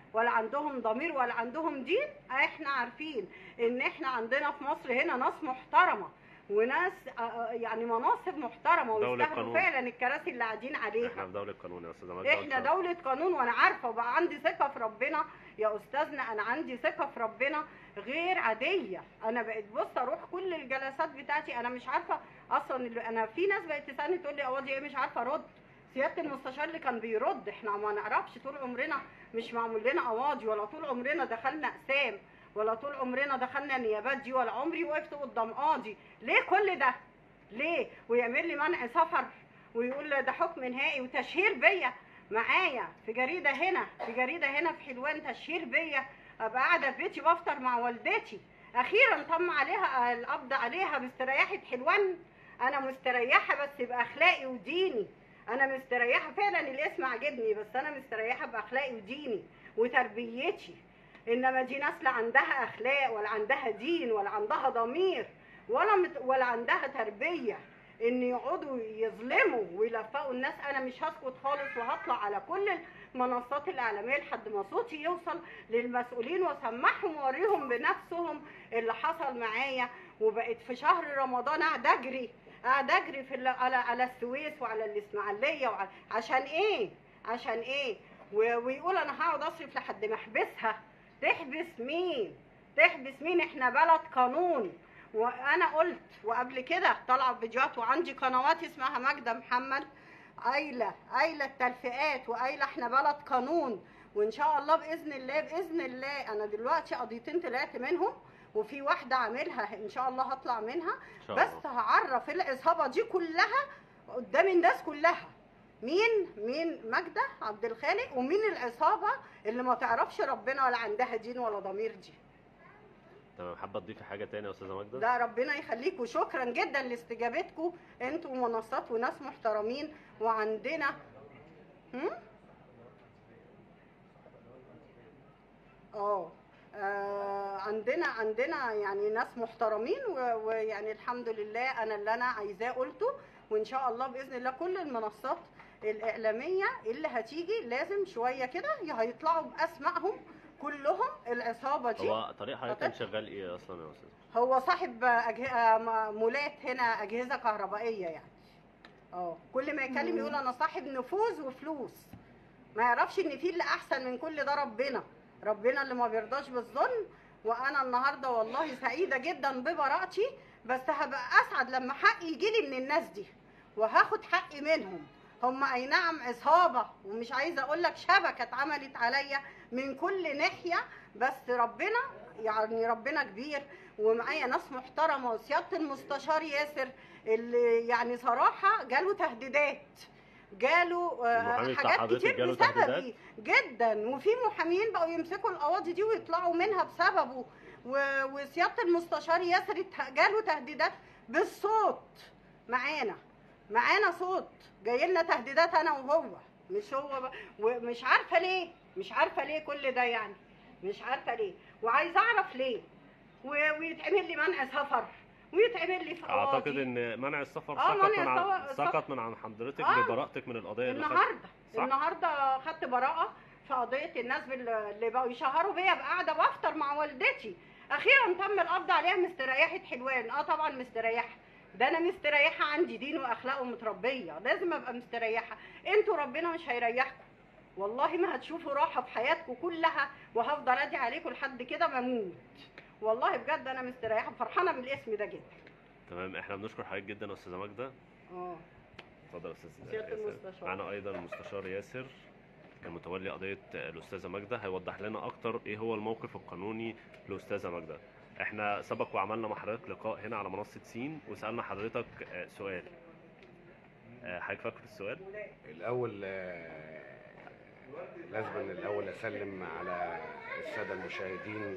ولا عندهم ضمير ولا عندهم دين احنا عارفين ان احنا عندنا في مصر هنا ناس محترمه وناس آه، آه، يعني مناصب محترمه دولة ويستاهلوا قانون. فعلا الكراسي اللي قاعدين عليها احنا في دوله قانون يا استاذه ماجده احنا دولة قانون وانا عارفة وبقى عندي ثقة في ربنا يا استاذنا انا عندي ثقة في ربنا غير عادية انا بقيت بص اروح كل الجلسات بتاعتي انا مش عارفة اصلا اللي انا في ناس بقت تسألني تقول لي قواضي ايه مش عارفة ارد سيادة المستشار اللي كان بيرد احنا ما نعرفش طول عمرنا مش معمول لنا قواضي ولا طول عمرنا دخلنا اقسام ولا طول عمرنا دخلنا نيابات دي ولا عمري وقفت قدام قاضي ليه كل ده ليه ويعمل لي منع سفر ويقول ده حكم نهائي وتشهير بيا معايا في جريده هنا في جريده هنا في حلوان تشهير بيا ابقى قاعده في بيتي بفطر مع والدتي اخيرا تم عليها القبض عليها باسترياحه حلوان انا مستريحه بس باخلاقي وديني انا مستريحه فعلا الاسم عجبني بس انا مستريحه باخلاقي وديني وتربيتي انما دي ناس لا عندها اخلاق ولا عندها دين ولا عندها ضمير ولا مت ولا عندها تربيه ان يقعدوا يظلموا ويلفقوا الناس انا مش هسكت خالص وهطلع على كل المنصات الاعلاميه لحد ما صوتي يوصل للمسؤولين واسمعهم واوريهم بنفسهم اللي حصل معايا وبقيت في شهر رمضان قاعد اجري قاعد اجري في ال- على على السويس وعلى الاسماعيليه وعلى عشان ايه عشان ايه و- ويقول انا هقعد اصرف لحد ما احبسها تحبس مين تحبس مين احنا بلد قانون وانا قلت وقبل كده طالعه فيديوهات وعندي قنوات اسمها ماجده محمد قايله قايله التلفئات وقايله احنا بلد قانون وان شاء الله باذن الله باذن الله انا دلوقتي قضيتين طلعت منهم وفي واحده عاملها ان شاء الله هطلع منها ان شاء بس الله هعرف العصابه دي كلها قدام الناس كلها مين مين ماجده عبد الخالق ومين العصابه اللي ما تعرفش ربنا ولا عندها دين ولا ضمير دي تمام حابه تضيفي حاجه تاني يا استاذه ماجده ده ربنا يخليكم شكرا جدا لاستجابتكم انتوا منصات وناس محترمين وعندنا هم؟ اه آه، عندنا عندنا يعني ناس محترمين و- ويعني الحمد لله انا اللي انا عايزاه قلته وان شاء الله باذن الله كل المنصات الاعلاميه اللي هتيجي لازم شويه كده هيطلعوا باسمائهم كلهم العصابه دي هو طريق حضرتك كان طب- شغال ايه اصلا يا استاذ هو صاحب أجه... آه، م- مولات هنا اجهزه كهربائيه يعني اه كل ما يتكلم يقول انا صاحب نفوذ وفلوس ما يعرفش ان في اللي احسن من كل ده ربنا ربنا اللي ما بيرضاش بالظلم وانا النهارده والله سعيده جدا ببراءتي بس هبقى اسعد لما حقي يجيلي من الناس دي وهاخد حقي منهم هم اي نعم عصابه ومش عايزه اقول لك شبكه اتعملت عليا من كل ناحيه بس ربنا يعني ربنا كبير ومعايا ناس محترمه وسياده المستشار ياسر اللي يعني صراحه جاله تهديدات جاله آه، المحامي بتاع حاجات حضرتك كتير جاله بسببي تهديدات؟ جدا وفي محامين بقوا يمسكوا القواضي دي ويطلعوا منها بسببه و- وسياده المستشار ياسر ات- جاله تهديدات بالصوت معانا معانا صوت جاي لنا تهديدات انا وهو مش هو ب... ومش عارفه ليه مش عارفه ليه كل ده يعني مش عارفه ليه وعايزه اعرف ليه و... ويتعمل لي منع سفر ويتعمل لي في اعتقد قواضي. ان منع السفر آه، سقط منع من عن السفر- سقط من عن حضرتك آه. ببراءتك من القضيه اللي خدت النهارده صح؟ النهارده خدت براءه في قضيه الناس بال- اللي بقوا يشهروا بيا بقاعده بفطر مع والدتي اخيرا تم القبض عليها مستريحه حلوان اه طبعا مستريحه ده انا مستريحه عندي دين واخلاق ومتربيه لازم ابقى مستريحه انتوا ربنا مش هيريحكم والله ما هتشوفوا راحه في حياتكم كلها وهفضل ادعي عليكم لحد كده ما اموت والله بجد انا مستريحه فرحانه من الاسم ده جدا تمام احنا بنشكر حضرتك جدا يا استاذه ماجده اه اتفضل يا استاذ سيادة ياسر. المستشار. معانا ايضا المستشار ياسر المتولي قضيه الاستاذه ماجده هيوضح لنا اكتر ايه هو الموقف القانوني للاستاذه ماجده احنا سبق وعملنا مع حضرتك لقاء هنا على منصه سين وسالنا حضرتك آه، سؤال آه، حضرتك فاكر السؤال الاول آه، لازم إن الاول اسلم على الساده المشاهدين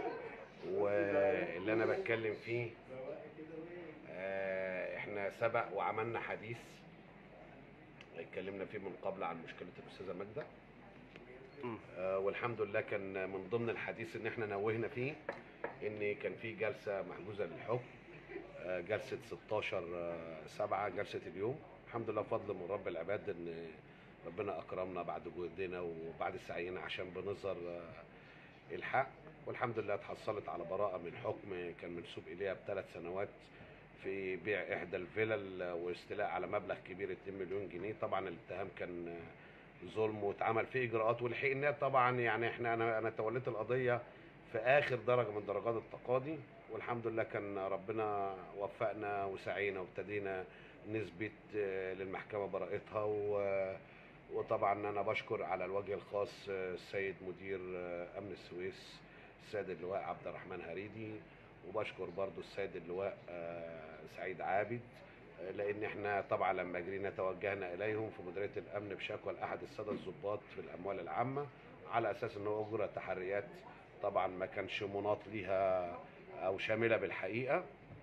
واللي انا بتكلم فيه آه، احنا سبق وعملنا حديث اتكلمنا فيه من قبل عن مشكله الاستاذه ماجده مم. آه، والحمد لله كان من ضمن الحديث ان احنا نوهنا فيه ان كان في جلسه محجوزه للحكم آه، جلسه 16 7 جلسه اليوم الحمد لله فضل من رب العباد ان ربنا اكرمنا بعد جهدنا وبعد سعينا عشان بنظهر آه، الحق والحمد لله اتحصلت على براءه من حكم كان منسوب اليها بثلاث سنوات في بيع احدى الفلل واستيلاء على مبلغ كبير 2 مليون جنيه طبعا الاتهام كان آه، ظلم واتعمل فيه اجراءات والحقيقه طبعا يعني احنا انا انا توليت القضيه في اخر درجه من درجات التقاضي والحمد لله كان ربنا وفقنا وسعينا وابتدينا نثبت آه، للمحكمه براءتها و- وطبعا انا بشكر على الوجه الخاص آه، السيد مدير آه، امن السويس السيد اللواء عبد الرحمن هريدي وبشكر برضو السيد اللواء آه، سعيد عابد آه، لان احنا طبعا لما جرينا توجهنا اليهم في مديريه الامن بشكوى لاحد الساده الضباط في الاموال العامه على اساس ان هو اجرى تحريات طبعا ما كانش مناط ليها او شامله بالحقيقه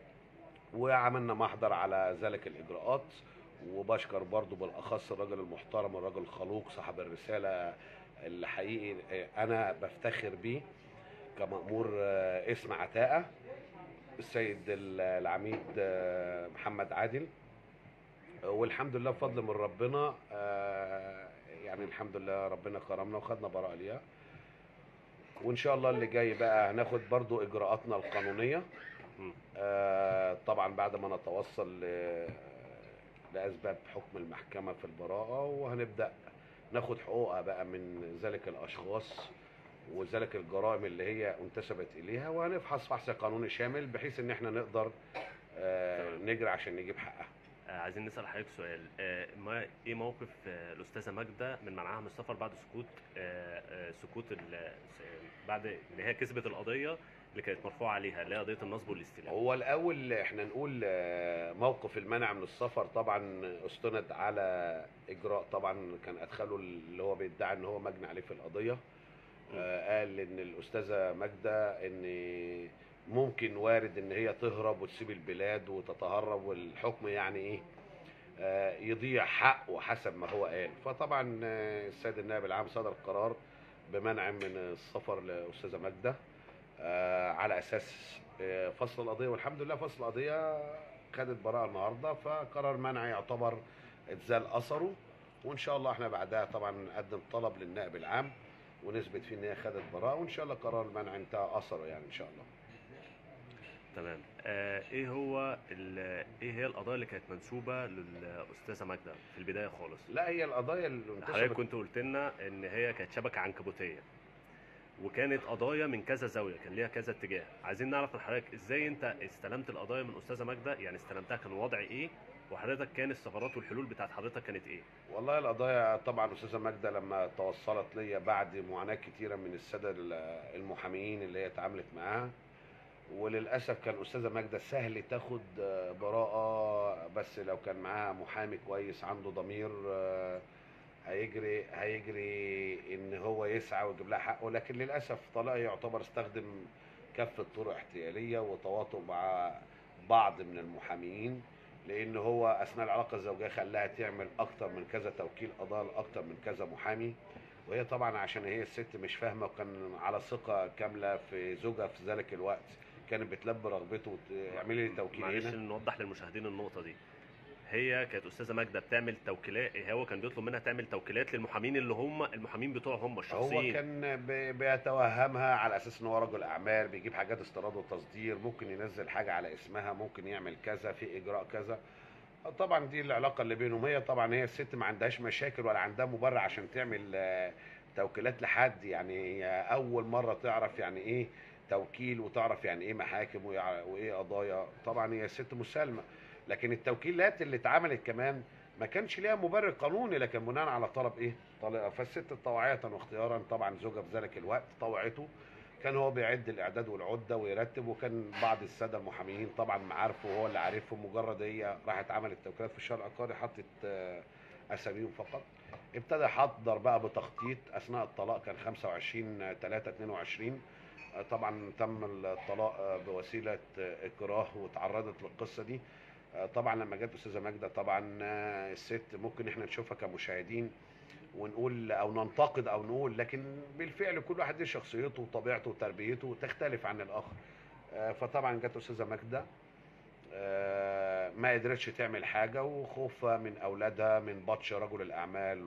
وعملنا محضر على ذلك الاجراءات وبشكر برضو بالاخص الراجل المحترم الراجل الخلوق صاحب الرساله اللي حقيقي انا بفتخر بيه كمأمور آه، اسم عتاقه السيد ال- العميد آه، محمد عادل والحمد لله بفضل من ربنا آه، يعني الحمد لله ربنا كرمنا وخدنا براءه ليها وان شاء الله اللي جاي بقى هناخد برضو اجراءاتنا القانونيه مم. آه، طبعا بعد ما نتوصل ل- لاسباب حكم المحكمه في البراءه وهنبدا ناخد حقوقها بقى من ذلك الاشخاص وذلك الجرائم اللي هي انتسبت اليها وهنفحص فحص قانوني شامل بحيث ان احنا نقدر آه، تمام. نجري عشان نجيب حقها آه، عايزين نسال حضرتك سؤال آه، ما ايه موقف آه، الاستاذه ماجده من منعها من السفر بعد سكوت آه، آه، سكوت ال- س- بعد اللي هي كسبت القضيه اللي كانت مرفوعه عليها اللي هي قضيه النصب والاستيلاء هو الاول احنا نقول آه، موقف المنع من السفر طبعا استند على اجراء طبعا كان ادخله اللي هو بيدعي ان هو مجني عليه في القضيه آه، قال ان الاستاذه ماجده ان ممكن وارد ان هي تهرب وتسيب البلاد وتتهرب والحكم يعني ايه آه، يضيع حقه حسب ما هو قال فطبعا آه، السيد النائب العام صدر قرار بمنع من السفر لاستاذه ماجده آه، على اساس آه، فصل القضيه والحمد لله فصل القضيه خدت براءه النهارده فقرار منع يعتبر اتزال اثره وان شاء الله احنا بعدها طبعا نقدم طلب للنائب العام ونثبت فيه ان هي خدت براءه وان شاء الله قرار المنع انتهى اثره يعني ان شاء الله تمام آه، ايه هو ال- ايه هي القضايا اللي كانت منسوبه للاستاذه ماجده في البدايه خالص لا هي القضايا اللي حضرتك انتشرت كنت قلت لنا ان هي كانت شبكه عنكبوتيه وكانت قضايا من كذا زاويه كان ليها كذا اتجاه عايزين نعرف من حضرتك ازاي انت استلمت القضايا من استاذه ماجده يعني استلمتها كان وضع ايه وحضرتك كان الثغرات والحلول بتاعت حضرتك كانت ايه والله القضايا طبعا استاذه ماجده لما توصلت ليا بعد معاناه كتيره من الساده ال- المحاميين اللي هي اتعاملت معاها وللاسف كان استاذه ماجده سهل تاخد آه، براءه بس لو كان معاها محامي كويس عنده ضمير آه، هيجري هيجري ان هو يسعى ويجيب لها حقه لكن للاسف طلاق يعتبر استخدم كافه طرق احتياليه وتواطؤ مع بعض من المحاميين لان هو اثناء العلاقه الزوجيه خلاها تعمل اكتر من كذا توكيل قضاء لاكتر من كذا محامي وهي طبعا عشان هي الست مش فاهمه وكان على ثقه كامله في زوجها في ذلك الوقت كانت بتلبي رغبته وت- اعملي لي توكيل معلش هنا نوضح للمشاهدين النقطه دي هي كانت استاذه ماجده بتعمل توكيلات هو كان بيطلب منها تعمل توكيلات للمحامين اللي هم المحامين بتوع هم هو الشخصيين كان بي- بيتوهمها على اساس ان هو رجل اعمال بيجيب حاجات استيراد وتصدير ممكن ينزل حاجه على اسمها ممكن يعمل كذا في اجراء كذا طبعا دي العلاقه اللي بينهم هي طبعا هي الست ما عندهاش مشاكل ولا عندها مبرر عشان تعمل آه، توكيلات لحد يعني هي اول مره تعرف يعني ايه توكيل وتعرف يعني ايه محاكم ويع- وايه قضايا طبعا هي ست مسالمه لكن التوكيلات اللي اتعملت كمان ما كانش ليها مبرر قانوني لكن بناء على طلب ايه طلب فالست طوعية واختيارا طبعا زوجها في ذلك الوقت طوعته كان هو بيعد الاعداد والعده ويرتب وكان بعض الساده المحاميين طبعا معارفه وهو اللي عارفهم مجرد هي راحت عملت توكيلات في الشارع العقاري حطت آه، اساميهم فقط ابتدى يحضر بقى بتخطيط اثناء الطلاق كان 25 3 22 آه، طبعا تم الطلاق آه، بوسيله آه، اكراه وتعرضت للقصه دي آه، طبعا لما جت استاذه ماجده طبعا آه، الست ممكن احنا نشوفها كمشاهدين ونقول او ننتقد او نقول لكن بالفعل كل واحد ليه شخصيته وطبيعته وتربيته تختلف عن الاخر آه، فطبعا جت استاذه ماجده آه، ما قدرتش تعمل حاجة وخوفها من أولادها من بطش رجل الأعمال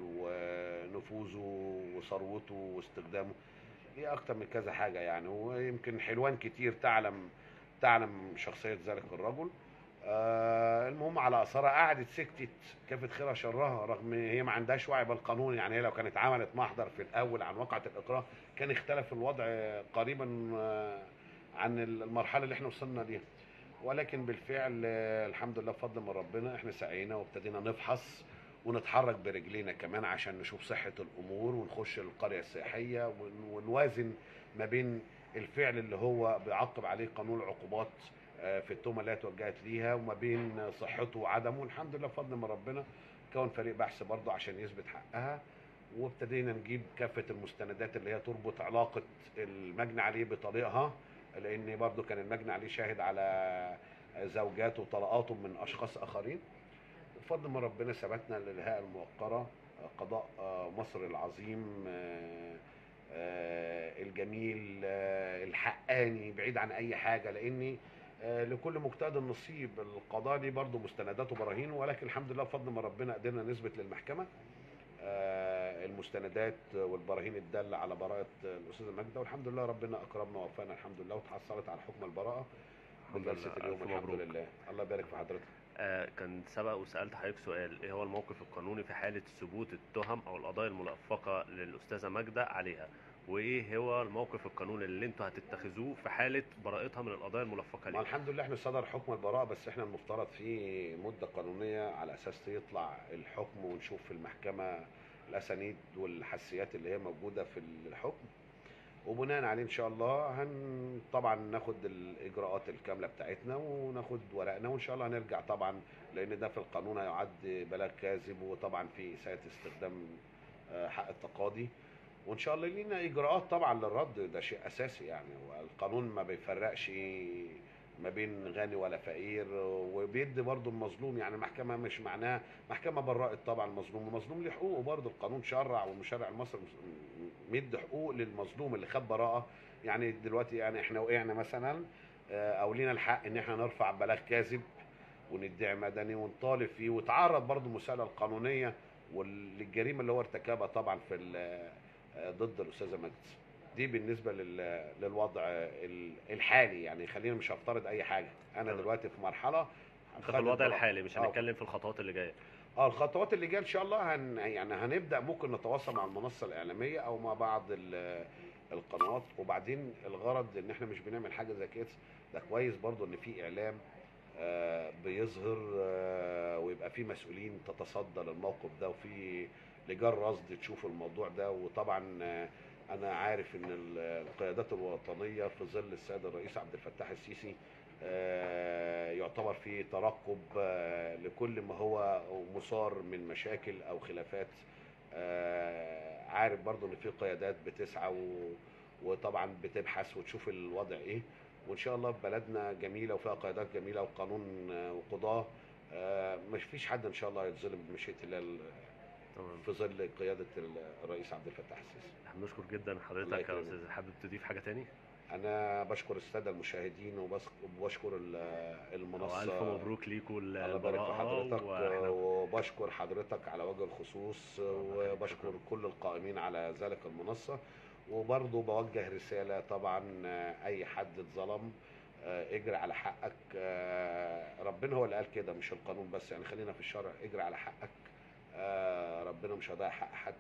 ونفوذه وثروته واستخدامه دي أكتر من كذا حاجة يعني ويمكن حلوان كتير تعلم تعلم شخصية ذلك الرجل آه المهم على أثرها قعدت سكتت كافت خيرها شرها رغم هي ما عندهاش وعي بالقانون يعني هي لو كانت عملت محضر في الأول عن واقعة الإكراه كان اختلف الوضع قريبا آه، عن المرحلة اللي احنا وصلنا ليها ولكن بالفعل آه، الحمد لله بفضل من ربنا احنا سعينا وابتدينا نفحص ونتحرك برجلينا كمان عشان نشوف صحة الأمور ونخش القرية السياحية ون- ونوازن ما بين الفعل اللي هو بيعاقب عليه قانون العقوبات آه، في التهمة اللي هي اتوجهت ليها وما بين صحته وعدمه الحمد لله بفضل من ربنا كون فريق بحث برضه عشان يثبت حقها وابتدينا نجيب كافة المستندات اللي هي تربط علاقة المجني عليه بطليقها لأن برضه كان المجني عليه شاهد على زوجاته وطلقاته من أشخاص آخرين بفضل من ربنا ثبتنا للهاء الموقرة قضاء آه، مصر العظيم آه، آه، الجميل آه، الحقاني بعيد عن أي حاجة لأني آه، لكل مجتهد نصيب القضاء دي برضه مستندات وبراهين ولكن الحمد لله بفضل من ربنا قدرنا نثبت للمحكمة آه، المستندات والبراهين الدالة على براءة الأستاذة ماجدة والحمد لله ربنا أكرمنا ووفقنا الحمد لله وتحصلت على حكم البراءة الحمد بجلسة لله، اليوم ألف الحمد مبروك. لله الله يبارك في حضرتك آه، كان سبق وسألت حضرتك سؤال ايه هو الموقف القانوني في حالة ثبوت التهم او القضايا الملفقة للأستاذة ماجدة عليها وايه هو الموقف القانوني اللي انتوا هتتخذوه في حالة براءتها من القضايا الملفقة ما ليها الحمد لله احنا صدر حكم البراءة بس احنا المفترض في مدة قانونية على اساس يطلع الحكم ونشوف في المحكمة الاسانيد والحسيات اللي هي موجودة في الحكم وبناء عليه ان شاء الله هن طبعا ناخد الاجراءات الكامله بتاعتنا وناخد ورقنا وان شاء الله هنرجع طبعا لان ده في القانون هيعد بلاغ كاذب وطبعا في اساءه استخدام آه، حق التقاضي وان شاء الله لينا اجراءات طبعا للرد ده شيء اساسي يعني والقانون ما بيفرقش ما بين غني ولا فقير وبيدي برضه المظلوم يعني المحكمه مش معناها محكمه برأت طبعا المظلوم المظلوم له حقوقه برضه القانون شرع والمشرع المصري مدي حقوق للمظلوم اللي خد براءه يعني دلوقتي يعني احنا وقعنا مثلا آه، او لينا الحق ان احنا نرفع بلاغ كاذب وندعي مدني ونطالب فيه وتعرض برضه المساءله القانونيه وللجريمه اللي هو ارتكبها طبعا في ال- آه، ضد الاستاذه مجد دي بالنسبه لل- للوضع ال- الحالي يعني خلينا مش هفترض اي حاجه انا تمام. دلوقتي في مرحله ده في الوضع الحالي مش آه. هنتكلم في الخطوات اللي جايه اه الخطوات اللي جايه ان شاء الله هن يعني هنبدا ممكن نتواصل مع المنصه الاعلاميه او مع بعض ال- القنوات وبعدين الغرض ان احنا مش بنعمل حاجه زي كده ده كويس برضو ان في اعلام آه، بيظهر آه، ويبقى في مسؤولين تتصدى للموقف ده وفي لجان رصد تشوف الموضوع ده وطبعا آه، انا عارف ان ال- القيادات الوطنيه في ظل السيد الرئيس عبد الفتاح السيسي آه، يعتبر في ترقب آه، لكل ما هو مثار من مشاكل او خلافات آه، عارف برضو ان في قيادات بتسعى و- وطبعا بتبحث وتشوف الوضع ايه وان شاء الله بلدنا جميله وفيها قيادات جميله وقانون آه، وقضاه آه، مش فيش حد ان شاء الله هيتظلم بمشيئه الله ال- تمام في ظل قياده الرئيس عبد الفتاح السيسي احنا بنشكر جدا الله حضرتك يا يكرمك. استاذ حابب تضيف حاجة تاني انا بشكر الساده المشاهدين وبس- وبشكر ال- المنصه والف مبروك ليكوا الله يبارك في البراءة حضرتك واحنا وبشكر حضرتك على وجه الخصوص وبشكر كل القائمين على ذلك المنصة وبرضه بوجه رسالة طبعا أي حد اتظلم آه، اجري على حقك آه، ربنا هو اللي قال كده مش القانون بس يعني خلينا في الشرع اجري على حقك آه، ربنا مش هيضيع حق حد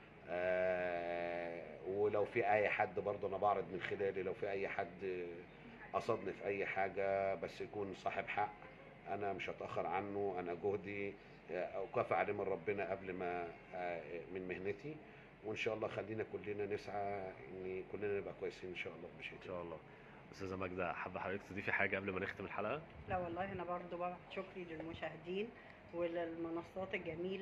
آه، ولو في اي حد برضه انا بعرض من خلالي لو في اي حد قصدني في اي حاجه بس يكون صاحب حق انا مش هتاخر عنه انا جهدي آه، اكافئ عليه من ربنا قبل ما آه، من مهنتي وان شاء الله خلينا كلنا نسعى ان كلنا نبقى كويسين ان شاء الله بشيء ان شاء الله استاذة ماجدة حابة حضرتك تضيفي حاجة قبل ما نختم الحلقة لا والله انا برضو ببعت شكري للمشاهدين وللمنصات الجميله